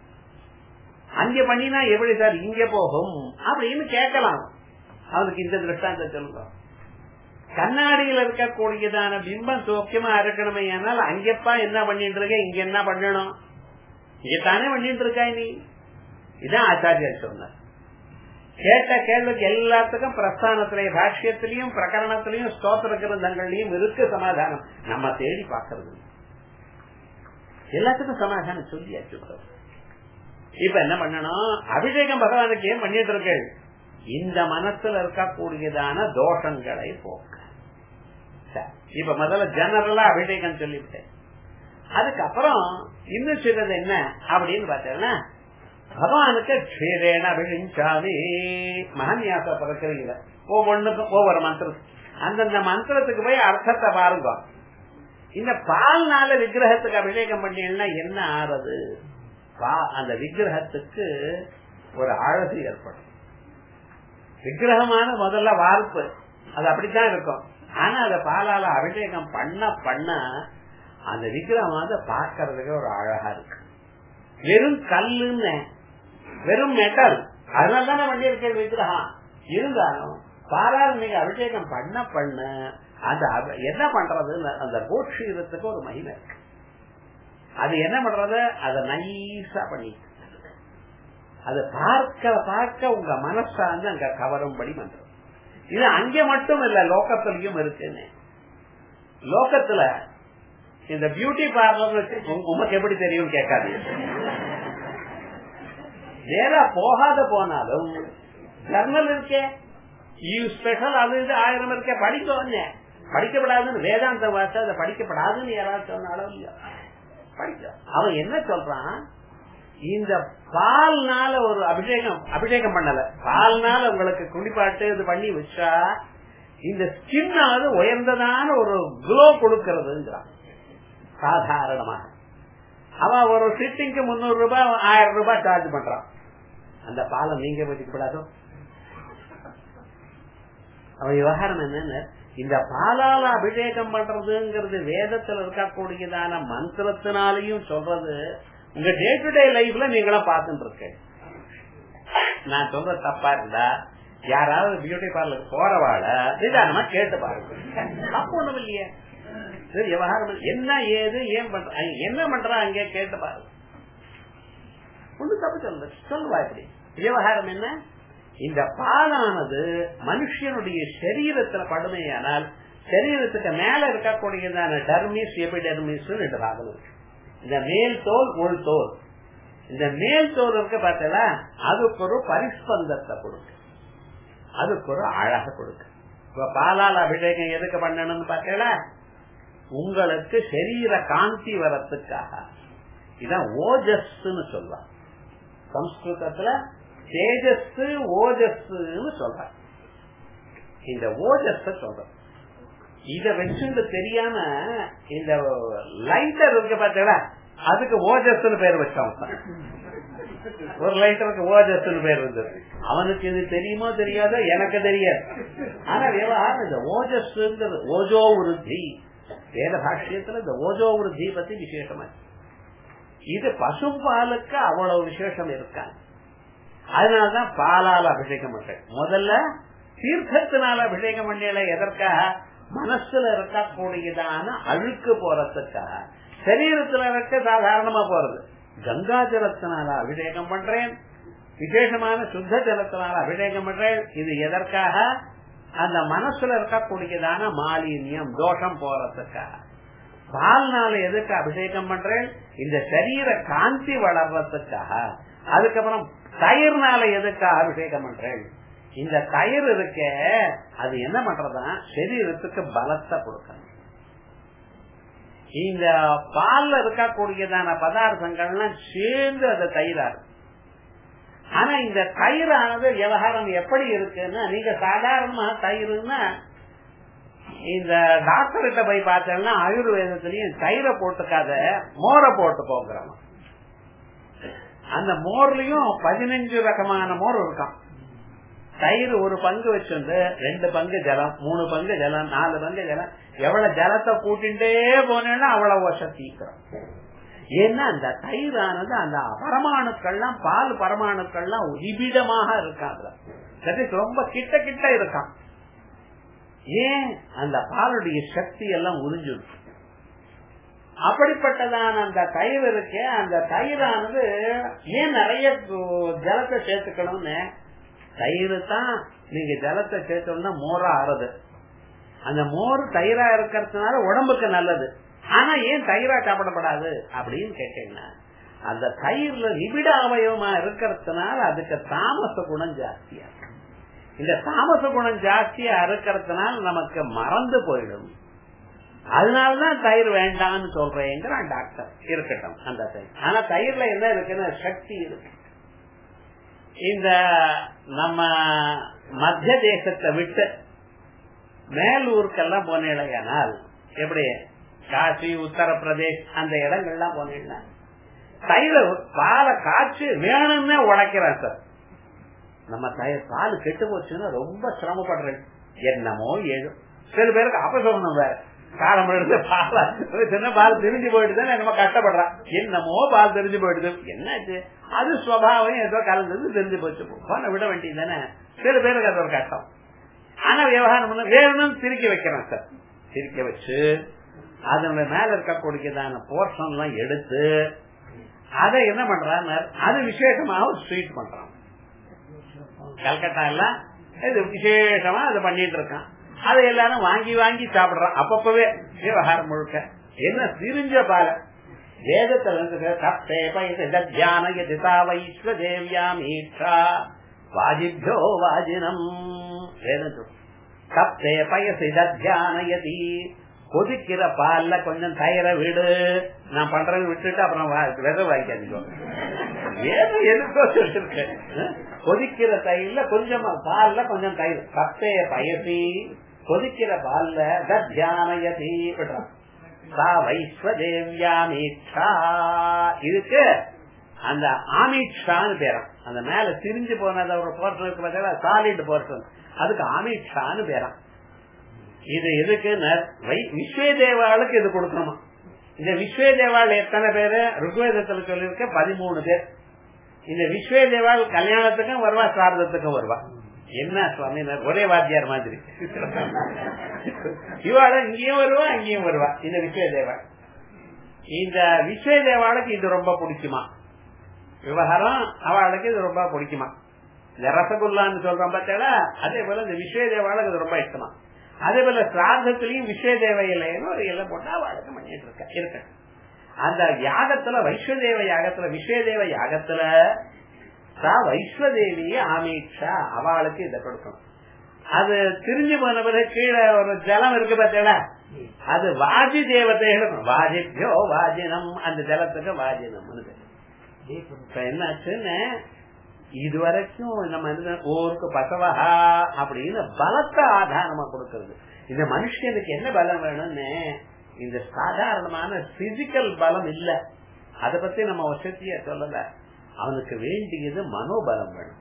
அங்க பண்ணினா எப்படி சார் இங்க போகும் அப்படின்னு கேட்கலாம் அவனுக்கு இந்த திருஷ்டாந்த சொல்லுங்க கண்ணாடியில் இருக்கக்கூடியதான பிம்பம் சோக்கியமா இருக்கணுமே ஆனால் அங்கப்பா என்ன பண்ணிட்டு இருக்க இங்க என்ன பண்ணணும் இங்கத்தானே பண்ணிட்டு இருக்காய் நீ இதான் ஆச்சாரியர் சொன்னார் கேட்ட கேள்விக்கு எல்லாத்துக்கும் பிரஸ்தானத்திலேயும் பாஷ்யத்திலையும் பிரகரணத்திலையும் ஸ்தோத்திர கிரந்தங்கள்லயும் இருக்கு சமாதானம் நம்ம தேடி பாக்குறது எல்லாத்துக்கும் சமாதானம் சொல்லியாச்சு இப்ப என்ன பண்ணணும் அபிஷேகம் பகவானுக்கு ஏன் பண்ணிட்டு இருக்கு இந்த மனசுல இருக்கக்கூடியதான தோஷங்களை போக்க இப்ப முதல்ல ஜெனரலா அபிஷேகம் சொல்லிவிட்டேன் அதுக்கப்புறம் இன்னும் சிலது என்ன அப்படின்னு பார்த்தேன்னா பகவானுக்கு க்ஷீரேன அபிஷிஞ்சாமி மகன்யாச பிறக்கிறீங்க ஒவ்வொன்றுக்கும் ஒவ்வொரு மந்திரம் அந்தந்த மந்திரத்துக்கு போய் அர்த்தத்தை பாருங்க இந்த பால்னால விக்கிரகத்துக்கு அபிஷேகம் பண்ணீங்கன்னா என்ன ஆறது அந்த விக்கிரகத்துக்கு ஒரு அழகு ஏற்படும் விக்கிரகமான முதல்ல வார்ப்பு அது அப்படித்தான் இருக்கும் ஆனா அத பாலால அபிஷேகம் பண்ண பண்ண அந்த விக்கிரகம் வந்து பாக்கிறதுக்கு ஒரு அழகா இருக்கு வெறும் கல்லுன்னு வெறும் மெட்டல் அதனால தானே பண்ணியிருக்கேன் விக்கிரகம் இருந்தாலும் பாலால் நீங்க அபிஷேகம் பண்ண பண்ண அந்த என்ன பண்றது அந்த கோட்சீரத்துக்கு ஒரு மகிமை இருக்கு அது என்ன பண்றது அதை நைஸா பண்ணி அது பார்க்க பார்க்க உங்க மனச வந்து அங்க கவரும்படி பண்றது இது அங்க மட்டும் இல்ல லோக்கத்திலயும் இருக்குன்னு லோக்கத்துல இந்த பியூட்டி பார்லர் வச்சு உமக்கு எப்படி தெரியும் கேட்காது நேரா போகாத போனாலும் ஜர்னல் இருக்கே யூ ஸ்பெஷல் அது இது ஆயிரம் இருக்க படிக்க வந்தேன் படிக்கப்படாதுன்னு வேதாந்த வார்த்தை அதை படிக்கப்படாதுன்னு யாராவது சொன்னாலும் இல்லையா படிக்க அவன் என்ன சொல்றான் இந்த பால்னால ஒரு அபிஷேகம் அபிஷேகம் பண்ணல பால்னால உங்களுக்கு குளிப்பாட்டு இது பண்ணி வச்சா இந்த ஸ்கின்னாவது உயர்ந்ததான ஒரு குளோ கொடுக்கறதுங்கிறான் சாதாரணமாக அவன் ஒரு சிட்டிங்க்கு முன்னூறு ரூபாய் ஆயிரம் ரூபாய் சார்ஜ் பண்றான் அந்த பாலை நீங்க வச்சுக்கூடாதோ அவன் விவகாரம் என்னன்னு இந்த பாலால அபிஷேகம் பண்றதுங்கிறது வேதத்துல இருக்கக்கூடியதான மந்திரத்தினாலையும் சொல்றது உங்க டே டு டே லைஃப்ல நீங்களும் பார்த்துட்டு இருக்க நான் சொல்ற தப்பா இருந்தா யாராவது பியூட்டி பார்லர் போறவாட நிதானமா கேட்டு பாருங்க தப்பு ஒண்ணும் இல்லையே விவகாரம் என்ன ஏது ஏன் பண்ற என்ன பண்றா அங்கே கேட்டு பாருங்க ஒண்ணு தப்பு சொல்ல சொல்லுவா இப்படி விவகாரம் என்ன இந்த பாலானது மனுஷனுடைய சரீரத்துல படுமையானால் சரீரத்துக்கு மேல இருக்கக்கூடியதான டர்மிஸ் எபிடர்மிஸ் ரெண்டு பாகம் இருக்கு இந்த மேல் தோல் உள் தோல் இந்த மேல் தோல் இருக்க பார்த்தா அதுக்கு ஒரு பரிஸ்பந்தத்தை கொடுக்கு அதுக்கு ஒரு அழக கொடுக்கு இப்ப பாலால் அபிஷேகம் எதுக்கு பண்ணணும்னு பார்த்தீங்களா உங்களுக்கு சரீர காந்தி வரத்துக்காக இதான் ஓஜஸ்ன்னு சொல்லுவாங்க சம்ஸ்கிருதத்துல தேஜஸ் ஓஜஸ்ன்னு சொல்ற இந்த ஓஜஸ் சொல்ற இத வச்சுட்டு தெரியாம இந்த லைட்டர் இருக்கு பாத்தீங்களா அதுக்கு ஓஜஸ்ன்னு பேர் வச்சான் ஒரு லைட்டருக்கு ஓஜஸ்ன்னு பேர் இருந்தது அவனுக்கு இது தெரியுமோ தெரியாதோ எனக்கு தெரியாது ஆனா விவகாரம் இந்த ஓஜஸ்ங்கிறது ஓஜோ விருத்தி வேத பாஷ்யத்துல இந்த ஓஜோ விருத்தி பத்தி விசேஷமா இது பசுபாலுக்கு அவ்வளவு விசேஷம் இருக்காங்க அதனாலதான் பாலால் அபிஷேகம் பண்றேன் முதல்ல தீர்த்தத்தினால அபிஷேகம் பண்ணல எதற்காக மனசுல இருக்கக்கூடியதான அழுக்கு போறதுக்காக சரீரத்துல இருக்க சாதாரணமா போறது கங்கா ஜலத்தினால அபிஷேகம் பண்றேன் விசேஷமான சுத்த ஜலத்தினால அபிஷேகம் பண்றேன் இது எதற்காக அந்த மனசுல இருக்கக்கூடியதான மாலின்யம் தோஷம் போறதுக்காக பால்னால எதுக்கு அபிஷேகம் பண்றேன் இந்த சரீர காந்தி வளர்றதுக்காக அதுக்கப்புறம் தயிர்னால எதுக்காக அபிஷேகம் பண்றேன் இந்த தயிர் இருக்க அது என்ன பண்றதா சரீரத்துக்கு பலத்தை கொடுக்கணும் இந்த பால்ல இருக்கக்கூடியதான பதார்த்தங்கள்லாம் சேர்ந்து அது தயிராரு ஆனா இந்த தயிரானது விவகாரம் எப்படி இருக்குன்னா நீங்க சாதாரணமா தயிர்னா இந்த டாக்டர் கிட்ட போய் பார்த்தோம்னா ஆயுர்வேதத்திலயும் தயிரை போட்டுக்காத மோரை போட்டு போங்கிறோம் அந்த மோர்லயும் பதினஞ்சு ரகமான மோர் இருக்கான் தயிர் ஒரு பங்கு வச்சுண்டு ரெண்டு பங்கு ஜலம் மூணு பங்கு ஜலம் நாலு பங்கு ஜலம் எவ்வளவு ஜலத்தை கூட்டிகிட்டே போனேன்னா அவ்வளவு வருஷம் தீக்கிறோம் ஏன்னா அந்த தயிரானது அந்த பரமாணுக்கள்லாம் பால் பரமாணுக்கள்லாம் நிபிடமாக இருக்காங்க ரொம்ப கிட்ட கிட்ட இருக்கான் ஏன் அந்த பாலுடைய சக்தி எல்லாம் உறிஞ்சிடும் அப்படிப்பட்டதான அந்த தயிர் இருக்கு அந்த தயிரானது ஏன் நிறைய ஜலத்தை சேர்த்துக்கணும்னு தயிர் தான் நீங்க ஜலத்தை சேர்த்தோம்னா மோரா ஆறுது அந்த மோர் தயிரா இருக்கிறதுனால உடம்புக்கு நல்லது ஆனா ஏன் தயிரா சாப்பிடப்படாது அப்படின்னு கேட்டீங்கன்னா அந்த தயிர்ல நிபிட அவயவமா இருக்கிறதுனால அதுக்கு தாமச குணம் ஜாஸ்தியா இந்த தாமச குணம் ஜாஸ்தியா இருக்கிறதுனால நமக்கு மறந்து போயிடும் அதனாலதான் தயிர் வேண்டாம்னு சொல்றேங்கிறான் டாக்டர் இருக்கட்டும் அந்த தயிர் ஆனா தயிர்ல என்ன இருக்குன்னு சக்தி இருக்கு இந்த நம்ம மத்திய தேசத்தை விட்டு மேலூருக்கெல்லாம் போனீங்களேனால் எப்படி காசி உத்தரப்பிரதேஷ் அந்த இடங்கள்லாம் போனீங்கன்னா தயிர பாலை காய்ச்சி வேணும்னே உடைக்கிறேன் சார் நம்ம தயிர் பால் கெட்டு போச்சுன்னா ரொம்ப சிரமப்படுறேன் என்னமோ ஏழு சில பேருக்கு அபசகுணம் வேற காலம் எடுத்து பால் சின்ன பால் தெரிஞ்சு போயிடுது நம்ம கஷ்டப்படுறான் என்னமோ பால் தெரிஞ்சு போயிடுது என்னாச்சு அது சுவாவம் ஏதோ கலந்தது தெரிஞ்சு போச்சு போன விட வேண்டியது தானே சில பேருக்கு அது ஒரு கஷ்டம் ஆனா விவகாரம் பண்ண வேணும்னு திருக்கி வைக்கிறேன் சார் திருக்க வச்சு அதனுடைய மேல இருக்கக்கூடியதான போர்ஷன் எல்லாம் எடுத்து அதை என்ன பண்றான் அது விசேஷமாக ஸ்வீட் பண்றான் கல்கட்டா எல்லாம் இது விசேஷமா அதை பண்ணிட்டு இருக்கான் அதை எல்லாரும் வாங்கி வாங்கி சாப்பிடுறான் அப்பப்பவே விவகாரம் முழுக்க என்ன சிரிஞ்ச பால வேதத்துல தப்பே பயிதான எதிதா வைஸ்வதேவியாமீட்சா வாஜிபியோ வாஜினம் வேதம் தப்பே பயசிதானயதி கொதிக்கிற பால்ல கொஞ்சம் தயிர விடு நான் பண்றது விட்டுட்டு அப்புறம் விதை வாங்கிக்காதீங்க ஏதோ எதுக்கோ சொல்லிருக்கேன் கொதிக்கிற தயிர்ல கொஞ்சம் பால்ல கொஞ்சம் தயிர் தப்பே பயசி கொதிக்கிற பால்ல தத்தியானயதி விடுறான் சா வைஸ்வதேவியாமீட்சா இதுக்கு அந்த ஆமீட்சான்னு பேரம் அந்த மேல திரிஞ்சு போனத ஒரு போர்ஷன் இருக்கு பார்த்தா சாலிட் போர்ஷன் அதுக்கு ஆமீட்சான்னு பேரம் இது எதுக்கு விஸ்வே தேவாளுக்கு இது கொடுக்கணுமா இந்த விஸ்வே தேவாள் எத்தனை பேரு ருக்வேதத்துல சொல்லிருக்க பதிமூணு பேர் இந்த விஸ்வே தேவாள் கல்யாணத்துக்கும் வருவா சாரதத்துக்கும் வருவா என்ன சுவாமி ஒரே வாத்தியார் மாதிரி இவாள இங்கேயும் வருவா அங்கேயும் வருவா இந்த விஸ்வே தேவாள் இந்த விஸ்வே தேவாளுக்கு இது ரொம்ப பிடிக்குமா விவகாரம் அவளுக்கு இது ரொம்ப பிடிக்குமா இந்த ரசகுல்லான்னு சொல்றோம் பார்த்தா அதே போல இந்த விஸ்வே தேவாளுக்கு இது ரொம்ப இஷ்டமா அதே போல சிராதத்திலையும் விஸ்வே தேவையில்லைன்னு ஒரு இலை போட்டு அவளுக்கு பண்ணிட்டு இருக்க இருக்க அந்த யாகத்துல வைஸ்வதேவ யாகத்துல விஸ்வதேவ யாகத்துல வைஸ்வதேவிய ஆமீட்சா அவளுக்கு இதை கொடுக்கணும் அது திரிஞ்சு போன பிறகு கீழே ஒரு ஜலம் இருக்கு பார்த்தா அது வாஜி தேவத்தை எடுக்கணும் வாஜிபியோ வாஜினம் அந்த ஜலத்துக்கு வாஜினம் என்னாச்சுன்னு இதுவரைக்கும் நம்ம ஊருக்கு பசவஹா அப்படின்னு பலத்தை ஆதாரமா கொடுக்கறது இந்த மனுஷனுக்கு என்ன பலம் வேணும்னு இந்த சாதாரணமான பிசிக்கல் பலம் இல்ல அத பத்தி நம்ம வசதிய சொல்லல அவனுக்கு வேண்டியது மனோபலம் வேணும்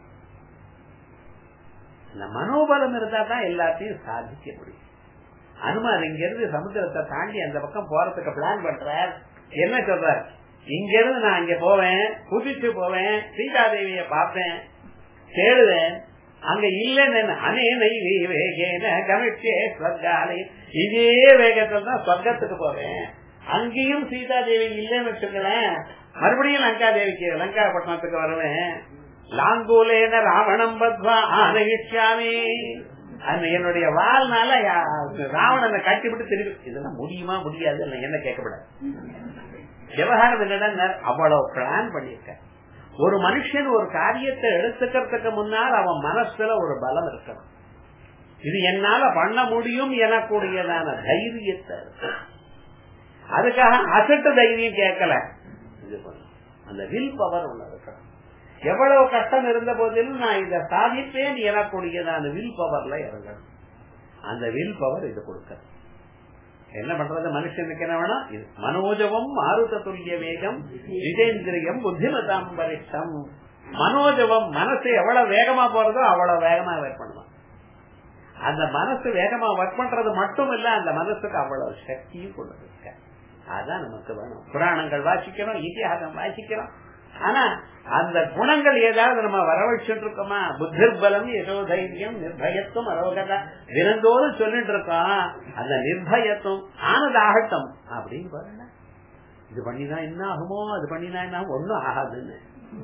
இந்த மனோபலம் இருந்தா தான் எல்லாத்தையும் சாதிக்க முடியும் அனுமார் இங்க இருந்து சமுத்திரத்தை தாண்டி அந்த பக்கம் போறதுக்கு பிளான் பண்றார் என்ன சொல்றார் இங்க இருந்து நான் அங்க போவேன் குதிச்சு போவேன் சீதாதேவிய பார்ப்பேன் தேடுவேன் அங்க இல்லைன்னு அனேனை வேகேன கமிச்சே ஸ்வர்காலை இதே வேகத்துல தான் சொர்க்கத்துக்கு போவேன் அங்கேயும் சீதாதேவி இல்லைன்னு வச்சுங்களேன் மறுபடியும் லங்கா தேவிக்கு லங்கா பட்டணத்துக்கு வருவேன் லாங்கூலேன ராவணம் பத்வா ஆனகிச்சாமி அந்த என்னுடைய வாழ்னால ராவணனை கட்டிவிட்டு திரும்பி இதெல்லாம் முடியுமா முடியாது என்ன கேட்கப்படாது விவகாரம் என்னடா அவ்வளவு பிளான் பண்ணிருக்க ஒரு மனுஷன் ஒரு காரியத்தை எடுத்துக்கிறதுக்கு முன்னால் அவன் மனசுல ஒரு பலம் இருக்கணும் இது என்னால பண்ண முடியும் எனக்கூடியதான தைரியத்தை அதுக்காக அசட்டு தைரியம் கேட்கல இது அந்த வில் பவர் ஒண்ணு இருக்கணும் எவ்வளவு கஷ்டம் இருந்த போதிலும் நான் இதை சாதிப்பேன் எனக்கூடியதான வில் பவர்ல இறங்கணும் அந்த வில் பவர் இது கொடுக்க என்ன பண்றது மனுஷனுக்கு என்ன வேணும் இது மனோஜவம் மாருத துல்லிய வேகம் விஜேந்திரியம் புத்திமதாம் பரிஷ்டம் மனோஜவம் மனசு எவ்வளவு வேகமா போறதோ அவ்வளவு வேகமா ஒர்க் பண்ணுவான் அந்த மனசு வேகமா ஒர்க் பண்றது மட்டும் இல்ல அந்த மனசுக்கு அவ்வளவு சக்தியும் கொண்டு இருக்க அதான் நமக்கு வேணும் புராணங்கள் வாசிக்கிறோம் இதிகாசம் வாசிக்கிறோம் ஆனா அந்த குணங்கள் ஏதாவது நம்ம வரவழைச்சுட்டு இருக்கோமா புத்திர்பலம் யசோதைரியம் நிர்பயத்துவம் அரோகதா தினந்தோறும் சொல்லிட்டு இருக்கோம் அந்த நிர்பயத்துவம் ஆனதாகட்டும் அப்படின்னு பாருங்க இது பண்ணினா என்ன ஆகுமோ அது பண்ணினா என்ன ஆகும் ஒன்னும் ஆகாதுன்னு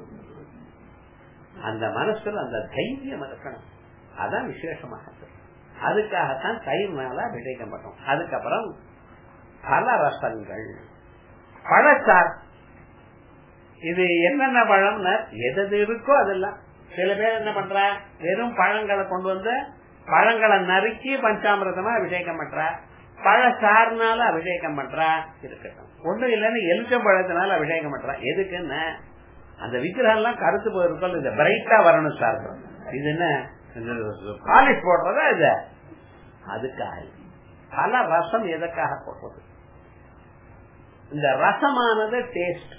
அந்த மனசுல அந்த தைரியம் இருக்கணும் அதான் விசேஷமாக அதுக்காகத்தான் தயிர் மேல விடேகம் பண்ணோம் அதுக்கப்புறம் பல ரசங்கள் பழச்சார் இது என்னென்ன பழம்னா எது இருக்கோ அதெல்லாம் சில பேர் என்ன பண்ற வெறும் பழங்களை கொண்டு வந்து பழங்களை நறுக்கி பஞ்சாமிரதமா அபிஷேகம் பண்ற பழ சாறுனால அபிஷேகம் பண்றா இருக்கட்டும் ஒண்ணும் இல்லைன்னு எலுச்சம் பழத்தினால அபிஷேகம் பண்றா எதுக்குன்னு அந்த விக்கிரகம் எல்லாம் கருத்து போயிருக்கோம் இந்த பிரைட்டா வரணும் சார் இது என்ன பாலிஷ் போடுறதா இது அதுக்காக பல ரசம் எதற்காக போடுறது இந்த ரசமானது டேஸ்ட்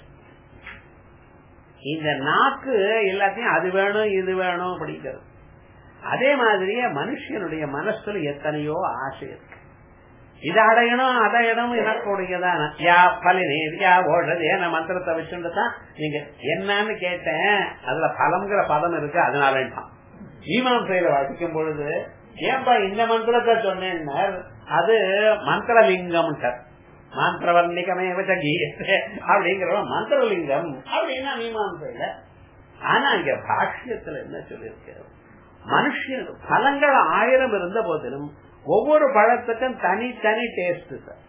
இந்த நாக்கு எல்லாத்தையும் அது வேணும் இது வேணும் அப்படிங்கிறது அதே மாதிரியே மனுஷனுடைய மனசுல எத்தனையோ ஆசை இருக்கு இது அடையணும் அடையணும் எனக்குடையதான் யா பலினீர் யா ஓடுறது ஏன மந்திரத்தை வச்சுட்டு தான் நீங்க என்னன்னு கேட்டேன் அதுல பலம்ங்கிற பதம் இருக்கு அதனால வேண்டாம் மீமாசையில வசிக்கும் பொழுது ஏன்பா இந்த மந்திரத்தை சொன்னேன்னா அது மந்திரலிங்கம் மாந்திரவர்ணிகமே கீயத்தை அப்படிங்கிற மந்திரலிங்கம் அப்படின்னா மீமாசையில ஆனா இங்க பாஷ்யத்துல என்ன சொல்லியிருக்கிறது மனுஷன் பழங்கள் ஆயிரம் இருந்த போதிலும் ஒவ்வொரு பழத்துக்கும் தனித்தனி டேஸ்ட் சார்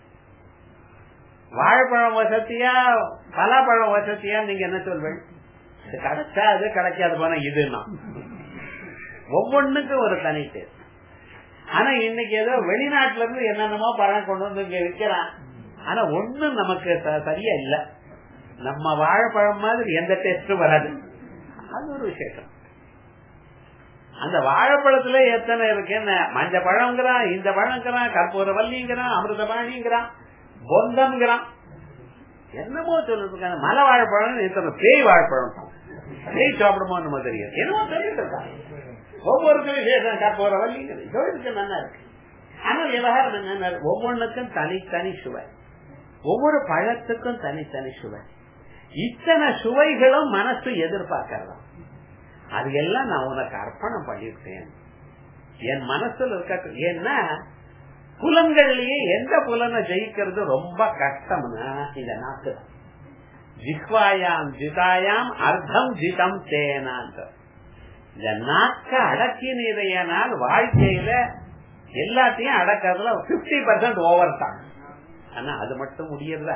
வாழைப்பழம் வசதியா பலாப்பழம் வசதியா நீங்க என்ன சொல்வீங்க கிடைச்சா அது கிடைக்காது போனா இதுன்னா ஒவ்வொன்றுக்கும் ஒரு தனி டேஸ்ட் ஆனா இன்னைக்கு ஏதோ வெளிநாட்டுல இருந்து என்னென்னமோ பழம் கொண்டு வந்து இங்க விற்கிறான் ஆனா ஒண்ணும் நமக்கு சரியா இல்ல நம்ம வாழைப்பழம் மாதிரி எந்த டேஸ்டும் வராது அது ஒரு விசேஷம் அந்த வாழைப்பழத்துல எத்தனை இருக்குன்னு மஞ்ச பழம்ங்கிறான் இந்த பழங்கிறான் கற்பூர வல்லிங்கிறான் அமிர்தபாணிங்கிறான் பொந்தம்ங்கிறான் என்னமோ சொல்லிட்டு மலை வாழைப்பழம் எத்தனை பேய் வாழைப்பழம் பேய் சாப்பிடுமோ நம்ம தெரியும் என்னமோ சொல்லிட்டு இருக்காங்க ஒவ்வொருக்கும் விசேஷம் கற்பூர வல்லிங்கிறது இதோடு நல்லா இருக்கு ஆனா விவகாரம் என்ன ஒவ்வொன்றுக்கும் தனித்தனி சுவை ஒவ்வொரு பழத்துக்கும் தனித்தனி சுவை இத்தனை சுவைகளும் மனசு எதிர்பார்க்கறதா அது எல்லாம் நான் உனக்கு அர்ப்பணம் பண்ணிருக்கேன் என் மனசுல இருக்க ஏன்னா புலன்கள்லயே எந்த புலனை ஜெயிக்கிறது ரொம்ப கஷ்டம்னா இந்த நாக்கு தான் ஜிஹ்வாயாம் ஜிதாயாம் அர்த்தம் ஜிதம் தேனான்ற இந்த நாக்க அடக்கினதையனால் வாழ்க்கையில எல்லாத்தையும் அடக்கிறதுல பிப்டி பர்சன்ட் ஓவர் தான் ஆனா அது மட்டும் முடியறதா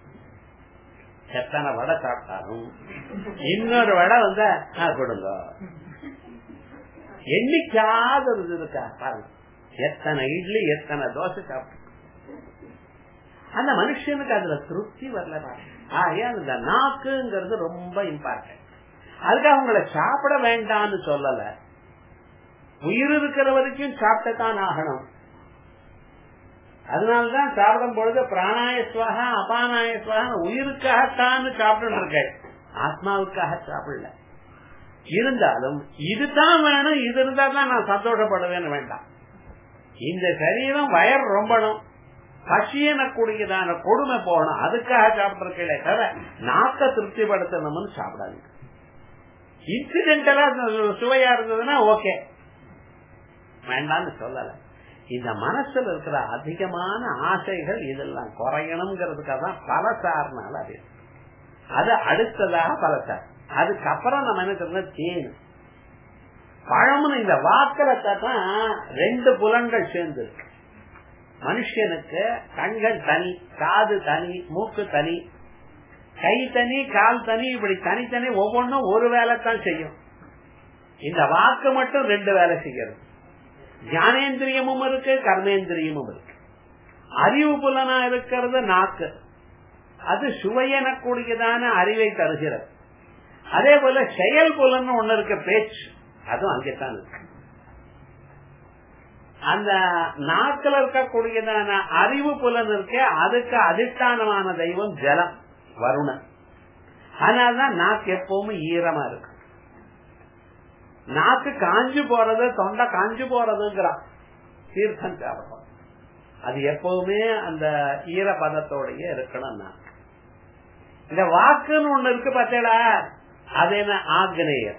எத்தனை வடை சாப்பிட்டாலும் இன்னொரு வடை வந்து கொடுங்க என்னைக்காவது ஒரு இருக்கா பாருங்க எத்தனை இட்லி எத்தனை தோசை சாப்பிட்டு அந்த மனுஷனுக்கு அதுல திருப்தி வரல ஆகையா இந்த நாக்குங்கிறது ரொம்ப இம்பார்ட்டன்ட் அதுக்காக உங்களை சாப்பிட வேண்டாம்னு சொல்லல உயிர் இருக்கிற வரைக்கும் சாப்பிட்டத்தான் ஆகணும் அதனாலதான் சாப்பிடும் பொழுது பிராணாயஸ்வாக அபானாயஸ்வாக உயிருக்காகத்தான் சாப்பிட்டு இருக்க ஆத்மாவுக்காக சாப்பிடல இருந்தாலும் இதுதான் வேணும் இது இருந்தா தான் நான் சந்தோஷப்படுவேன்னு வேண்டாம் இந்த சரீரம் வயர் ரொம்பணும் பசியனக்கூடியதான கொடுமை போகணும் அதுக்காக சாப்பிட்டிருக்கே தவிர நாக்க திருப்திப்படுத்தணும்னு சாப்பிடாதீங்க இன்சிடென்டலா சுவையா இருந்ததுன்னா ஓகே வேண்டாம்னு சொல்லல இந்த மனசுல இருக்கிற அதிகமான ஆசைகள் இதெல்லாம் குறையணுங்கிறதுக்காக தான் பலசார்னால அது அது அடுத்ததாக பலசார் அதுக்கப்புறம் நம்ம என்ன சொல்றது தேன் பழம்னு இந்த வாக்கில தான் ரெண்டு புலன்கள் சேர்ந்து இருக்கு மனுஷனுக்கு கண்கள் தனி காது தனி மூக்கு தனி கை தனி கால் தனி இப்படி தனித்தனி ஒவ்வொன்றும் ஒரு வேலை தான் செய்யும் இந்த வாக்கு மட்டும் ரெண்டு வேலை செய்யறது ஞானேந்திரியமும் இருக்கு கர்மேந்திரியமும் இருக்கு அறிவு புலனா இருக்கிறது நாக்கு அது சுவையெனக்கூடியதான அறிவை தருகிறது அதே போல செயல் புலன் ஒண்ணு இருக்க பேச்சு அதுவும் அங்கேதான் இருக்கு அந்த நாக்கில் இருக்கக்கூடியதான அறிவு புலன் இருக்க அதுக்கு அதிஷ்டானமான தெய்வம் ஜலம் வருணன் அதனால்தான் நாக்கு எப்பவுமே ஈரமா இருக்கு நாக்கு காஞ்சு போறது தொண்டை காஞ்சு போறதுங்கிறான் தீர்த்தம் சாப்பிடும் அது எப்பவுமே அந்த ஈர பதத்தோடய இருக்கணும் நாக்கு இந்த வாக்குன்னு ஒண்ணு இருக்கு பார்த்தேடா அது என்ன ஆக்னேயர்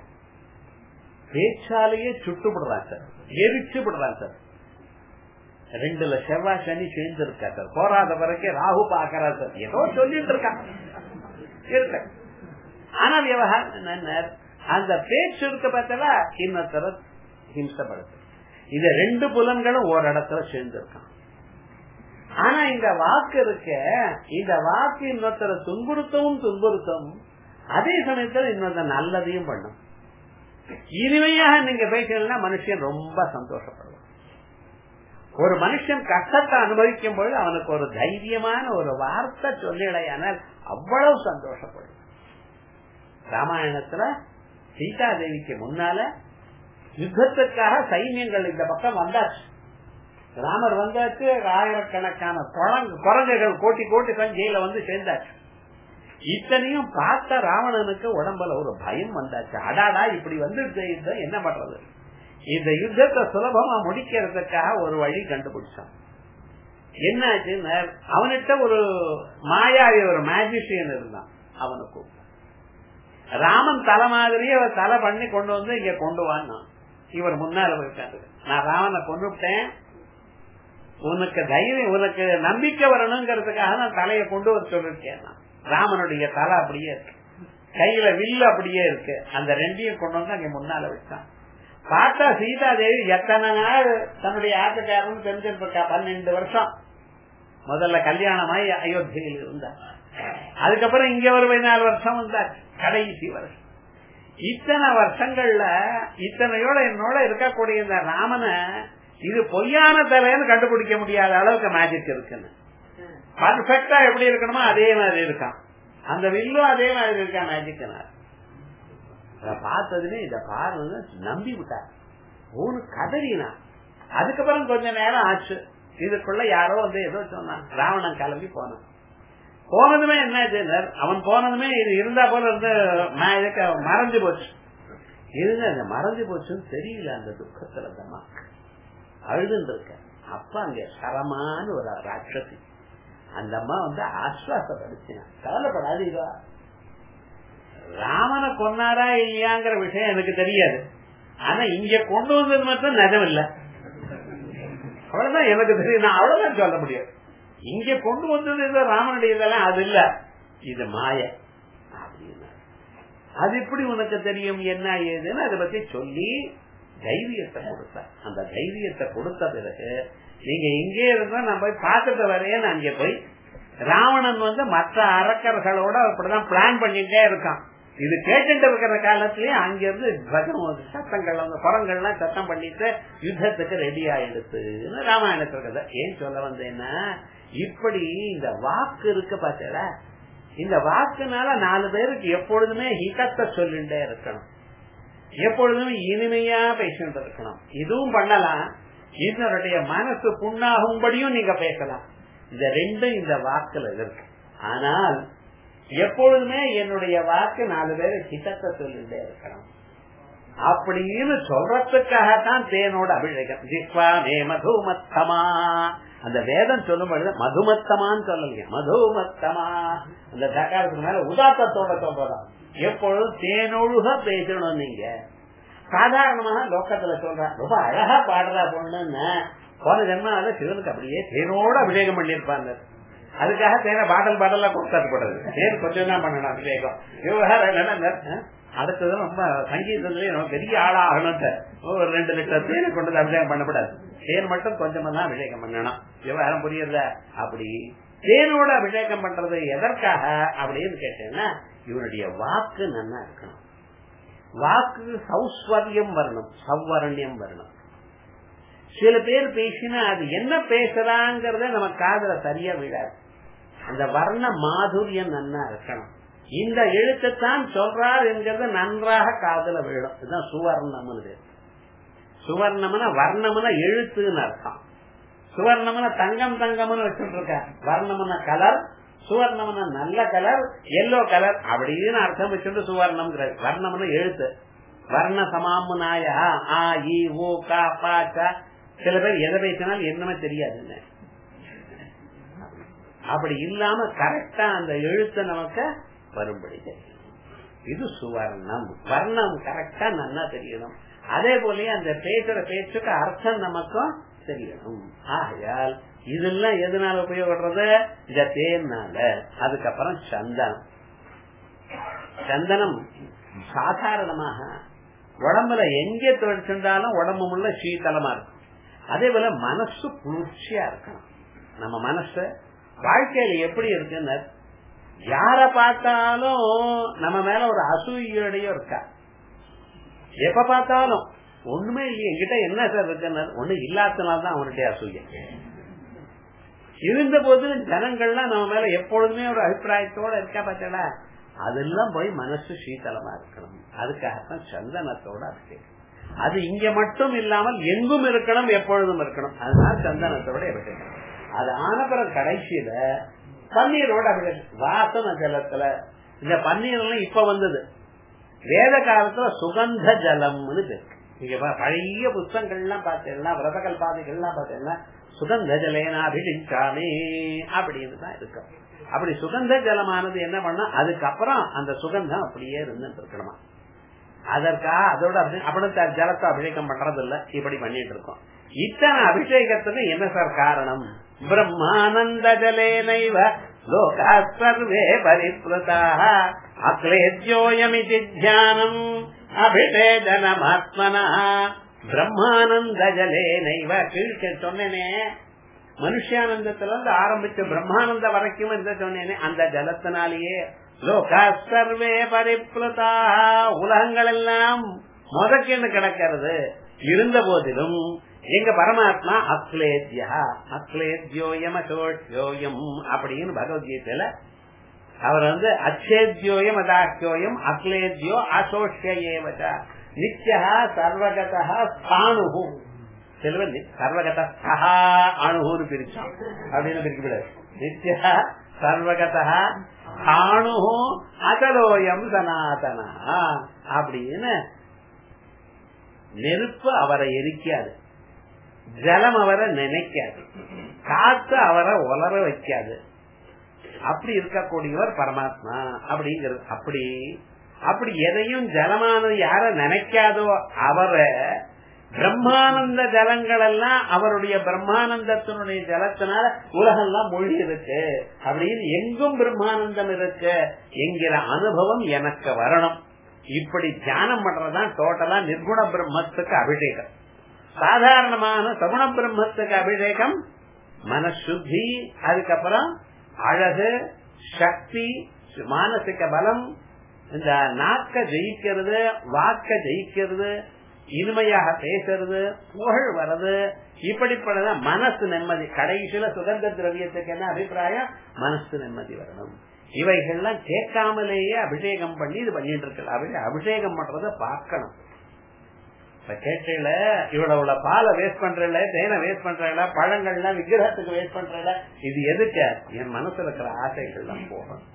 பேச்சாலேயே சுட்டு விடுறான் சார் எரிச்சு விடுறான் சார் ரெண்டுல செவ்வாய் சனி சேர்ந்து இருக்கா சார் போராத வரைக்கும் ராகு பாக்குறா சார் ஏதோ சொல்லிட்டு இருக்கான் இருக்க ஆனா விவகாரம் அந்த பேச்சு இருக்க பார்த்தா இன்னொருத்தர ஹிம்சப்படுத்து இந்த ரெண்டு புலன்களும் ஒரு இடத்துல சேர்ந்து இருக்கான் ஆனா இந்த வாக்கு இருக்க இந்த வாக்கு இன்னொருத்தர துன்புறுத்தவும் துன்புறுத்தவும் அதே சமயத்துல இன்னொருத்த நல்லதையும் பண்ணும் இனிமையாக நீங்க பேசணும்னா மனுஷன் ரொம்ப சந்தோஷப்படுவான் ஒரு மனுஷன் கஷ்டத்தை அனுபவிக்கும் பொழுது அவனுக்கு ஒரு தைரியமான ஒரு வார்த்தை சொல்லிடையானால் அவ்வளவு சந்தோஷப்படுவான் ராமாயணத்துல சீதா தேவிக்கு முன்னால யுத்தத்துக்காக சைன்யங்கள் இந்த பக்கம் வந்தாச்சு ராமர் வந்தாச்சு ஆயிரக்கணக்கான குரங்குகள் கோட்டி கோட்டி சஞ்சையில வந்து சேர்ந்தாச்சு இத்தனையும் பார்த்த ராவணனுக்கு உடம்புல ஒரு பயம் வந்தாச்சு அடாடா இப்படி வந்து என்ன பண்றது இந்த யுத்தத்தை சுலபமா முடிக்கிறதுக்காக ஒரு வழி கண்டுபிடிச்சான் என்னாச்சு அவன்கிட்ட ஒரு மாயாவி ஒரு மேஜிஷியன் இருந்தான் அவனுக்கு ராமன் தலை மாதிரியே தலை பண்ணி கொண்டு வந்து இங்க கொண்டு வாங்க இவர் முன்னால போயிட்டாரு நான் ராவனை கொண்டுட்டேன் உனக்கு தைரியம் உனக்கு நம்பிக்கை வரணுங்கிறதுக்காக நான் தலையை கொண்டு வர சொல்லிருக்கேன் ராமனுடைய தலை அப்படியே இருக்கு கையில வில்லு அப்படியே இருக்கு அந்த ரெண்டையும் கொண்டு வந்து அங்க முன்னால வச்சான் பார்த்தா சீதா தேவி எத்தனை நாள் தன்னுடைய ஆட்டுக்காரன் தெரிஞ்சிருக்கா பன்னெண்டு வருஷம் முதல்ல கல்யாணமாய் அயோத்தியில் இருந்தார் அதுக்கப்புறம் இங்க ஒரு பதினாலு வருஷம் வந்தார் கடைசி வருஷம் இத்தனை வருஷங்கள்ல இத்தனையோட என்னோட இருக்கக்கூடிய இந்த ராமனை இது பொய்யான தலைன்னு கண்டுபிடிக்க முடியாத அளவுக்கு மேஜிக் இருக்குன்னு பர்ஃபெக்டா எப்படி இருக்கணுமோ அதே மாதிரி இருக்கான் அந்த வில்லும் அதே மாதிரி இருக்கா மேஜிக் பார்த்ததுமே இத பாருங்க நம்பி விட்டார் ஊனு கதறினா அதுக்கப்புறம் கொஞ்ச நேரம் ஆச்சு இதுக்குள்ள யாரோ வந்து ஏதோ சொன்னான் ராவணன் கிளம்பி போனான் போனதுமே என்ன அவன் போனதுமே இது இருந்தா போல இருந்து மறைஞ்சு போச்சு இருங்க அந்த மறைஞ்சு போச்சுன்னு தெரியல அந்த துக்கத்துல அந்த மக்கள் அழுதுன்னு இருக்க அப்ப அங்க சரமான ஒரு ராட்சசி அந்த அம்மா வந்து ஆஸ்வாசப்படுத்தினா கவலைப்படாதீவா ராமனை கொன்னாரா இல்லையாங்கிற விஷயம் எனக்கு தெரியாது ஆனா இங்க கொண்டு வந்தது மட்டும் நிஜம் இல்ல அவ்வளவுதான் எனக்கு தெரியும் நான் அவ்வளவுதான் சொல்ல முடியும் இங்க கொண்டு வந்தது ராமனுடைய இதெல்லாம் அது இல்ல இது மாய அப்படின்னா அது எப்படி உனக்கு தெரியும் என்ன ஏதுன்னு அதை பத்தி சொல்லி தைரியத்தை கொடுத்த அந்த தைரியத்தை கொடுத்த பிறகு நீங்க எங்கே இருந்தா நான் போய் பார்த்துட்டு வரேன்னு அங்கே போய் ராவணன் வந்து மற்ற அரக்கர்களோட அப்படிதான் பிளான் பண்ணிட்டே இருக்கான் இது கேட்டுட்டு இருக்கிற காலத்திலேயே அங்கிருந்து சத்தங்கள் அந்த குரங்கள்லாம் சத்தம் பண்ணிட்டு யுத்தத்துக்கு ரெடி ஆயிடுச்சுன்னு ராமாயணத்துல கதை ஏன் சொல்ல வந்தேன்னா இப்படி இந்த வாக்கு இருக்கு பார்த்தல இந்த வாக்குனால நாலு பேருக்கு எப்பொழுதுமே ஹிதத்தை சொல்லிட்டே இருக்கணும் எப்பொழுதுமே இனிமையா பேசிட்டு இருக்கணும் இதுவும் பண்ணலாம் இதனுடைய மனசு புண்ணாகும்படியும் நீங்க பேசலாம் இந்த ரெண்டும் இந்த வாக்குல இருக்கு ஆனால் எப்பொழுதுமே என்னுடைய வாக்கு நாலு பேரு ஹிதத்தை சொல்லிட்டே இருக்கணும் அப்படின்னு சொல்றதுக்காகத்தான் தேனோட அபிஷேகம் ஜிஸ்வா மே மதுமத்தமா அந்த வேதம் சொல்லும் பொழுது மதுமத்தமான்னு சொல்லலைங்க மதுமத்தமா அந்த தக்காரத்துக்கு மேல உதாத்தத்தோட சொல்றதா எப்பொழுதும் தேனொழுக பேசணும் நீங்க சாதாரணமாக லோக்கத்துல சொல்றேன் ரொம்ப அழகா பாடுறா பொண்ணுன்னு போன ஜென்மால சிவனுக்கு அப்படியே தேனோட அபிஷேகம் பண்ணிருப்பாங்க அதுக்காக தேனை பாடல் பாடலா கொடுத்தாக்கப்படாது தேன் கொஞ்சம் தான் பண்ணணும் அபிஷேகம் விவகாரம் என்னன்னா அடுத்தது ரொம்ப சங்கீதத்திலேயே நம்ம பெரிய ஆளாகணும் ஒரு ரெண்டு லிட்டர் தேனை கொண்டு அபிஷேகம் பண்ணப்படாது தேன் மட்டும் கொஞ்சமா தான் அபிஷேகம் பண்ணணும் விவகாரம் புரியுத அப்படி தேனோட அபிஷேகம் பண்றது எதற்காக அப்படின்னு கேட்டேன்னா இவனுடைய வாக்கு நல்லா இருக்கணும் வாக்கு சௌஸ்வரியம் வரணும் சௌவரண்யம் வரணும் சில பேர் பேசினா அது என்ன பேசுறாங்கிறத நம்ம காதல சரியா விடாது அந்த வர்ண மாதுரியம் நன்னா இருக்கணும் இந்த எழுத்தைத்தான் சொல்றார் என்கிறது நன்றாக காதல விழும் இதுதான் சுவர்ணம்னு சுவர்ணம்னா வர்ணம்னா எழுத்துன்னு அர்த்தம் சுவர்ணம்னா தங்கம் தங்கம்னு வச்சுட்டு இருக்க வர்ணம்னா கலர் சுவர்ணம்னா நல்ல கலர் எல்லோ கலர் அப்படின்னு அர்த்தம் வச்சுட்டு சுவர்ணம் வர்ணம்னு எழுத்து வர்ண சமாமு நாயா ஆ இ ஓ கா பா சில பேர் எதை பேசினாலும் என்னமே தெரியாதுன்னு அப்படி இல்லாம கரெக்டா அந்த எழுத்தை நமக்கு வரும்படி தெரியும் இது சுவர்ணம் வர்ணம் கரெக்டா நல்லா தெரியணும் அதே போலயே அந்த பேசுற பேச்சுக்கு அர்த்தம் நமக்கும் தெரியணும் ஆகையால் இதெல்லாம் எதனால உபயோகப்படுறது இந்த தேன்னால அதுக்கப்புறம் சந்தனம் சந்தனம் சாதாரணமாக உடம்புல எங்கே தொழிற்சிருந்தாலும் உடம்பு முள்ள சீத்தலமா இருக்கும் அதே போல மனசு குளிர்ச்சியா இருக்கணும் நம்ம மனசு வாழ்க்கையில எப்படி இருக்குன்னு யார பார்த்தாலும் நம்ம மேல ஒரு அசூயோடையும் இருக்கா எப்ப பார்த்தாலும் ஒண்ணுமே இல்லையே என்கிட்ட என்ன சார் இருக்குன்னு ஒண்ணு இல்லாதனால்தான் அவனுடைய அசூயம் இருந்த போது ஜனங்கள்லாம் நம்ம மேல எப்பொழுதுமே ஒரு அபிப்பிராயத்தோட இருக்கா பார்த்தா அதெல்லாம் போய் மனசு சீத்தலமா இருக்கணும் அதுக்காகத்தான் சந்தனத்தோட அபிஷேகம் அது இங்க மட்டும் இல்லாமல் எங்கும் இருக்கணும் எப்பொழுதும் இருக்கணும் அதனால சந்தனத்தோட அபிஷேகம் அது ஆன பிறகு கடைசியில பன்னீரோட அபிஷேகம் வாசன ஜலத்துல இந்த பன்னீர் எல்லாம் இப்ப வந்தது வேத காலத்துல சுகந்த ஜலம்னு பேரு நீங்க பழைய புத்தகங்கள்லாம் பார்த்தீங்கன்னா விரதகல் பாதைகள்லாம் பார்த்தீங்கன்னா சுகந்த ஜலேனாபிஷிச்சாமே அப்படின்னு தான் இருக்கும் அப்படி சுகந்த ஜலமானது என்ன பண்ணா அதுக்கப்புறம் அந்த சுகந்தம் அப்படியே இருந்து இருக்கணுமா அதற்கா அதோட அப்படி ஜலத்தை அபிஷேகம் பண்றது இல்ல இப்படி பண்ணிட்டு இருக்கோம் இத்தனை அபிஷேகத்துக்கு என்ன சார் காரணம் பிரம்மானந்த ஜலேனைவ லோகா சர்வே பரிப்ளுதாக அக்லேத்யோயமிதி தியானம் அபிஷேகனமாத்மனா பிரம்மானந்த ஜலேனைவ கீழ்க்க சொன்னேனே மனுஷானந்தத்துல இருந்து ஆரம்பிச்ச பிரம்மானந்த வரைக்கும் என்று சொன்னேனே அந்த ஜலத்தினாலேயே லோகா சர்வே பரிப்ளுதா உலகங்கள் எல்லாம் முதக்கென்று கிடக்கிறது இருந்த போதிலும் எங்க பரமாத்மா அக்லேத்யா அக்லேத்யோயம் அசோஷ்யோயம் அப்படின்னு பகவத்கீதையில அவர் வந்து அச்சேத்யோயம் அதாக்கியோயம் அக்லேத்யோ அசோஷ்யேவச்ச நித்யா சர்வகதா ஸ்தானு செல்வன் சர்வகதா அணுகுன்னு பிரிச்சான் அப்படின்னு பிரிக்கப்படாது நித்யா சர்வகதா அணு அகலோயம் சனாதனா அப்படின்னு நெருப்பு அவரை எரிக்காது ஜலம் அவரை நினைக்காது காத்து அவரை உலர வைக்காது அப்படி இருக்கக்கூடியவர் பரமாத்மா அப்படிங்கிறது அப்படி அப்படி எதையும் ஜலமானது யார நினைக்காதோ அவரை பிரம்மானந்த ஜலங்கள் எல்லாம் அவருடைய பிரம்மானந்தத்தினுடைய ஜலத்தினால உலகம் எல்லாம் மொழி இருக்கு அப்படின்னு எங்கும் பிரம்மானந்தம் இருக்கு என்கிற அனுபவம் எனக்கு வரணும் இப்படி தியானம் பண்றதுதான் டோட்டலா நிர்குண பிரம்மத்துக்கு அபிஷேகம் சாதாரணமான சகுண பிரம்மத்துக்கு அபிஷேகம் மனசுத்தி அதுக்கப்புறம் அழகு சக்தி மானசிக பலம் இந்த நாக்க ஜெயிக்கிறது வாக்க ஜெயிக்கிறது இனிமையாக பேசுறது புகழ் வர்றது இப்படிப்பட்ட மனசு நிம்மதி கடைசியில சுகந்த திரவியத்துக்கு என்ன அபிப்பிராயம் மனசு நிம்மதி வரணும் இவைகள்லாம் கேட்காமலேயே அபிஷேகம் பண்ணி இது பண்ணிட்டு இருக்கலாம் அபிஷேகம் பண்றத பார்க்கணும் இப்ப கேட்கல இவ்வளவு பாலை வேஸ்ட் பண்றல தேனை வேஸ்ட் பண்றல பழங்கள்லாம் விக்கிரகத்துக்கு வேஸ்ட் பண்றல இது எதுக்கு என் மனசுல இருக்கிற ஆசைகள்லாம் போகணும்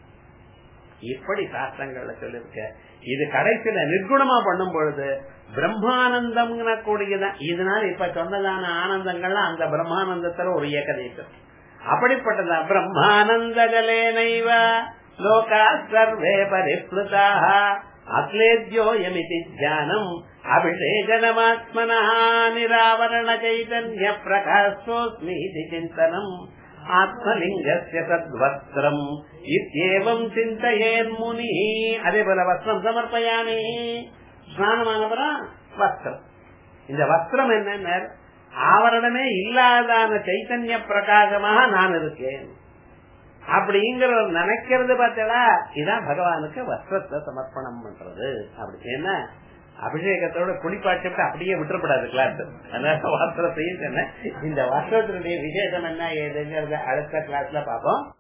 இப்படி சாஸ்திரங்கள்ல சொல்லிருக்க இது கடைசியில நிர்குணமா பண்ணும் பொழுது பிரம்மானந்தம் கூடியதான் இதனால இப்ப சொன்னதான ஆனந்தங்கள்லாம் அந்த பிரம்மானந்தத்துல ஒரு ஏகதேசம் அப்படிப்பட்டதா பிரம்மானந்த ஜலேனைவ லோகா சர்வே பரிப்ளுதாக அக்லேத்யோயமிதி தியானம் அபிஷேகனமாத்மனா நிராவரண சைதன்ய பிரகாசோஸ்மி சிந்தனம் ஆத்மலிங்கஸ்ய சத்வஸ்திரம் இத்தியேவம் சிந்தையேன் முனி அதே போல வஸ்திரம் சமர்ப்பயாமி ஸ்நானமானவரா வஸ்திரம் இந்த வஸ்திரம் என்ன ஆவரணமே இல்லாதான சைத்தன்ய பிரகாசமாக நான் இருக்கேன் அப்படிங்கிற நினைக்கிறது பார்த்தா இதான் பகவானுக்கு வஸ்திரத்தை சமர்ப்பணம் பண்றது அப்படி என்ன அபிஷேகத்தோட குளிப்பாட்டு அப்படியே விட்டுறப்படாது கிளாஸ் அதனால வஸ்திரத்தையும் சொன்ன இந்த வஸ்திரத்தினுடைய விசேஷம் என்ன ஏதுங்கிறத அடுத்த கிளாஸ்ல பாப்போம்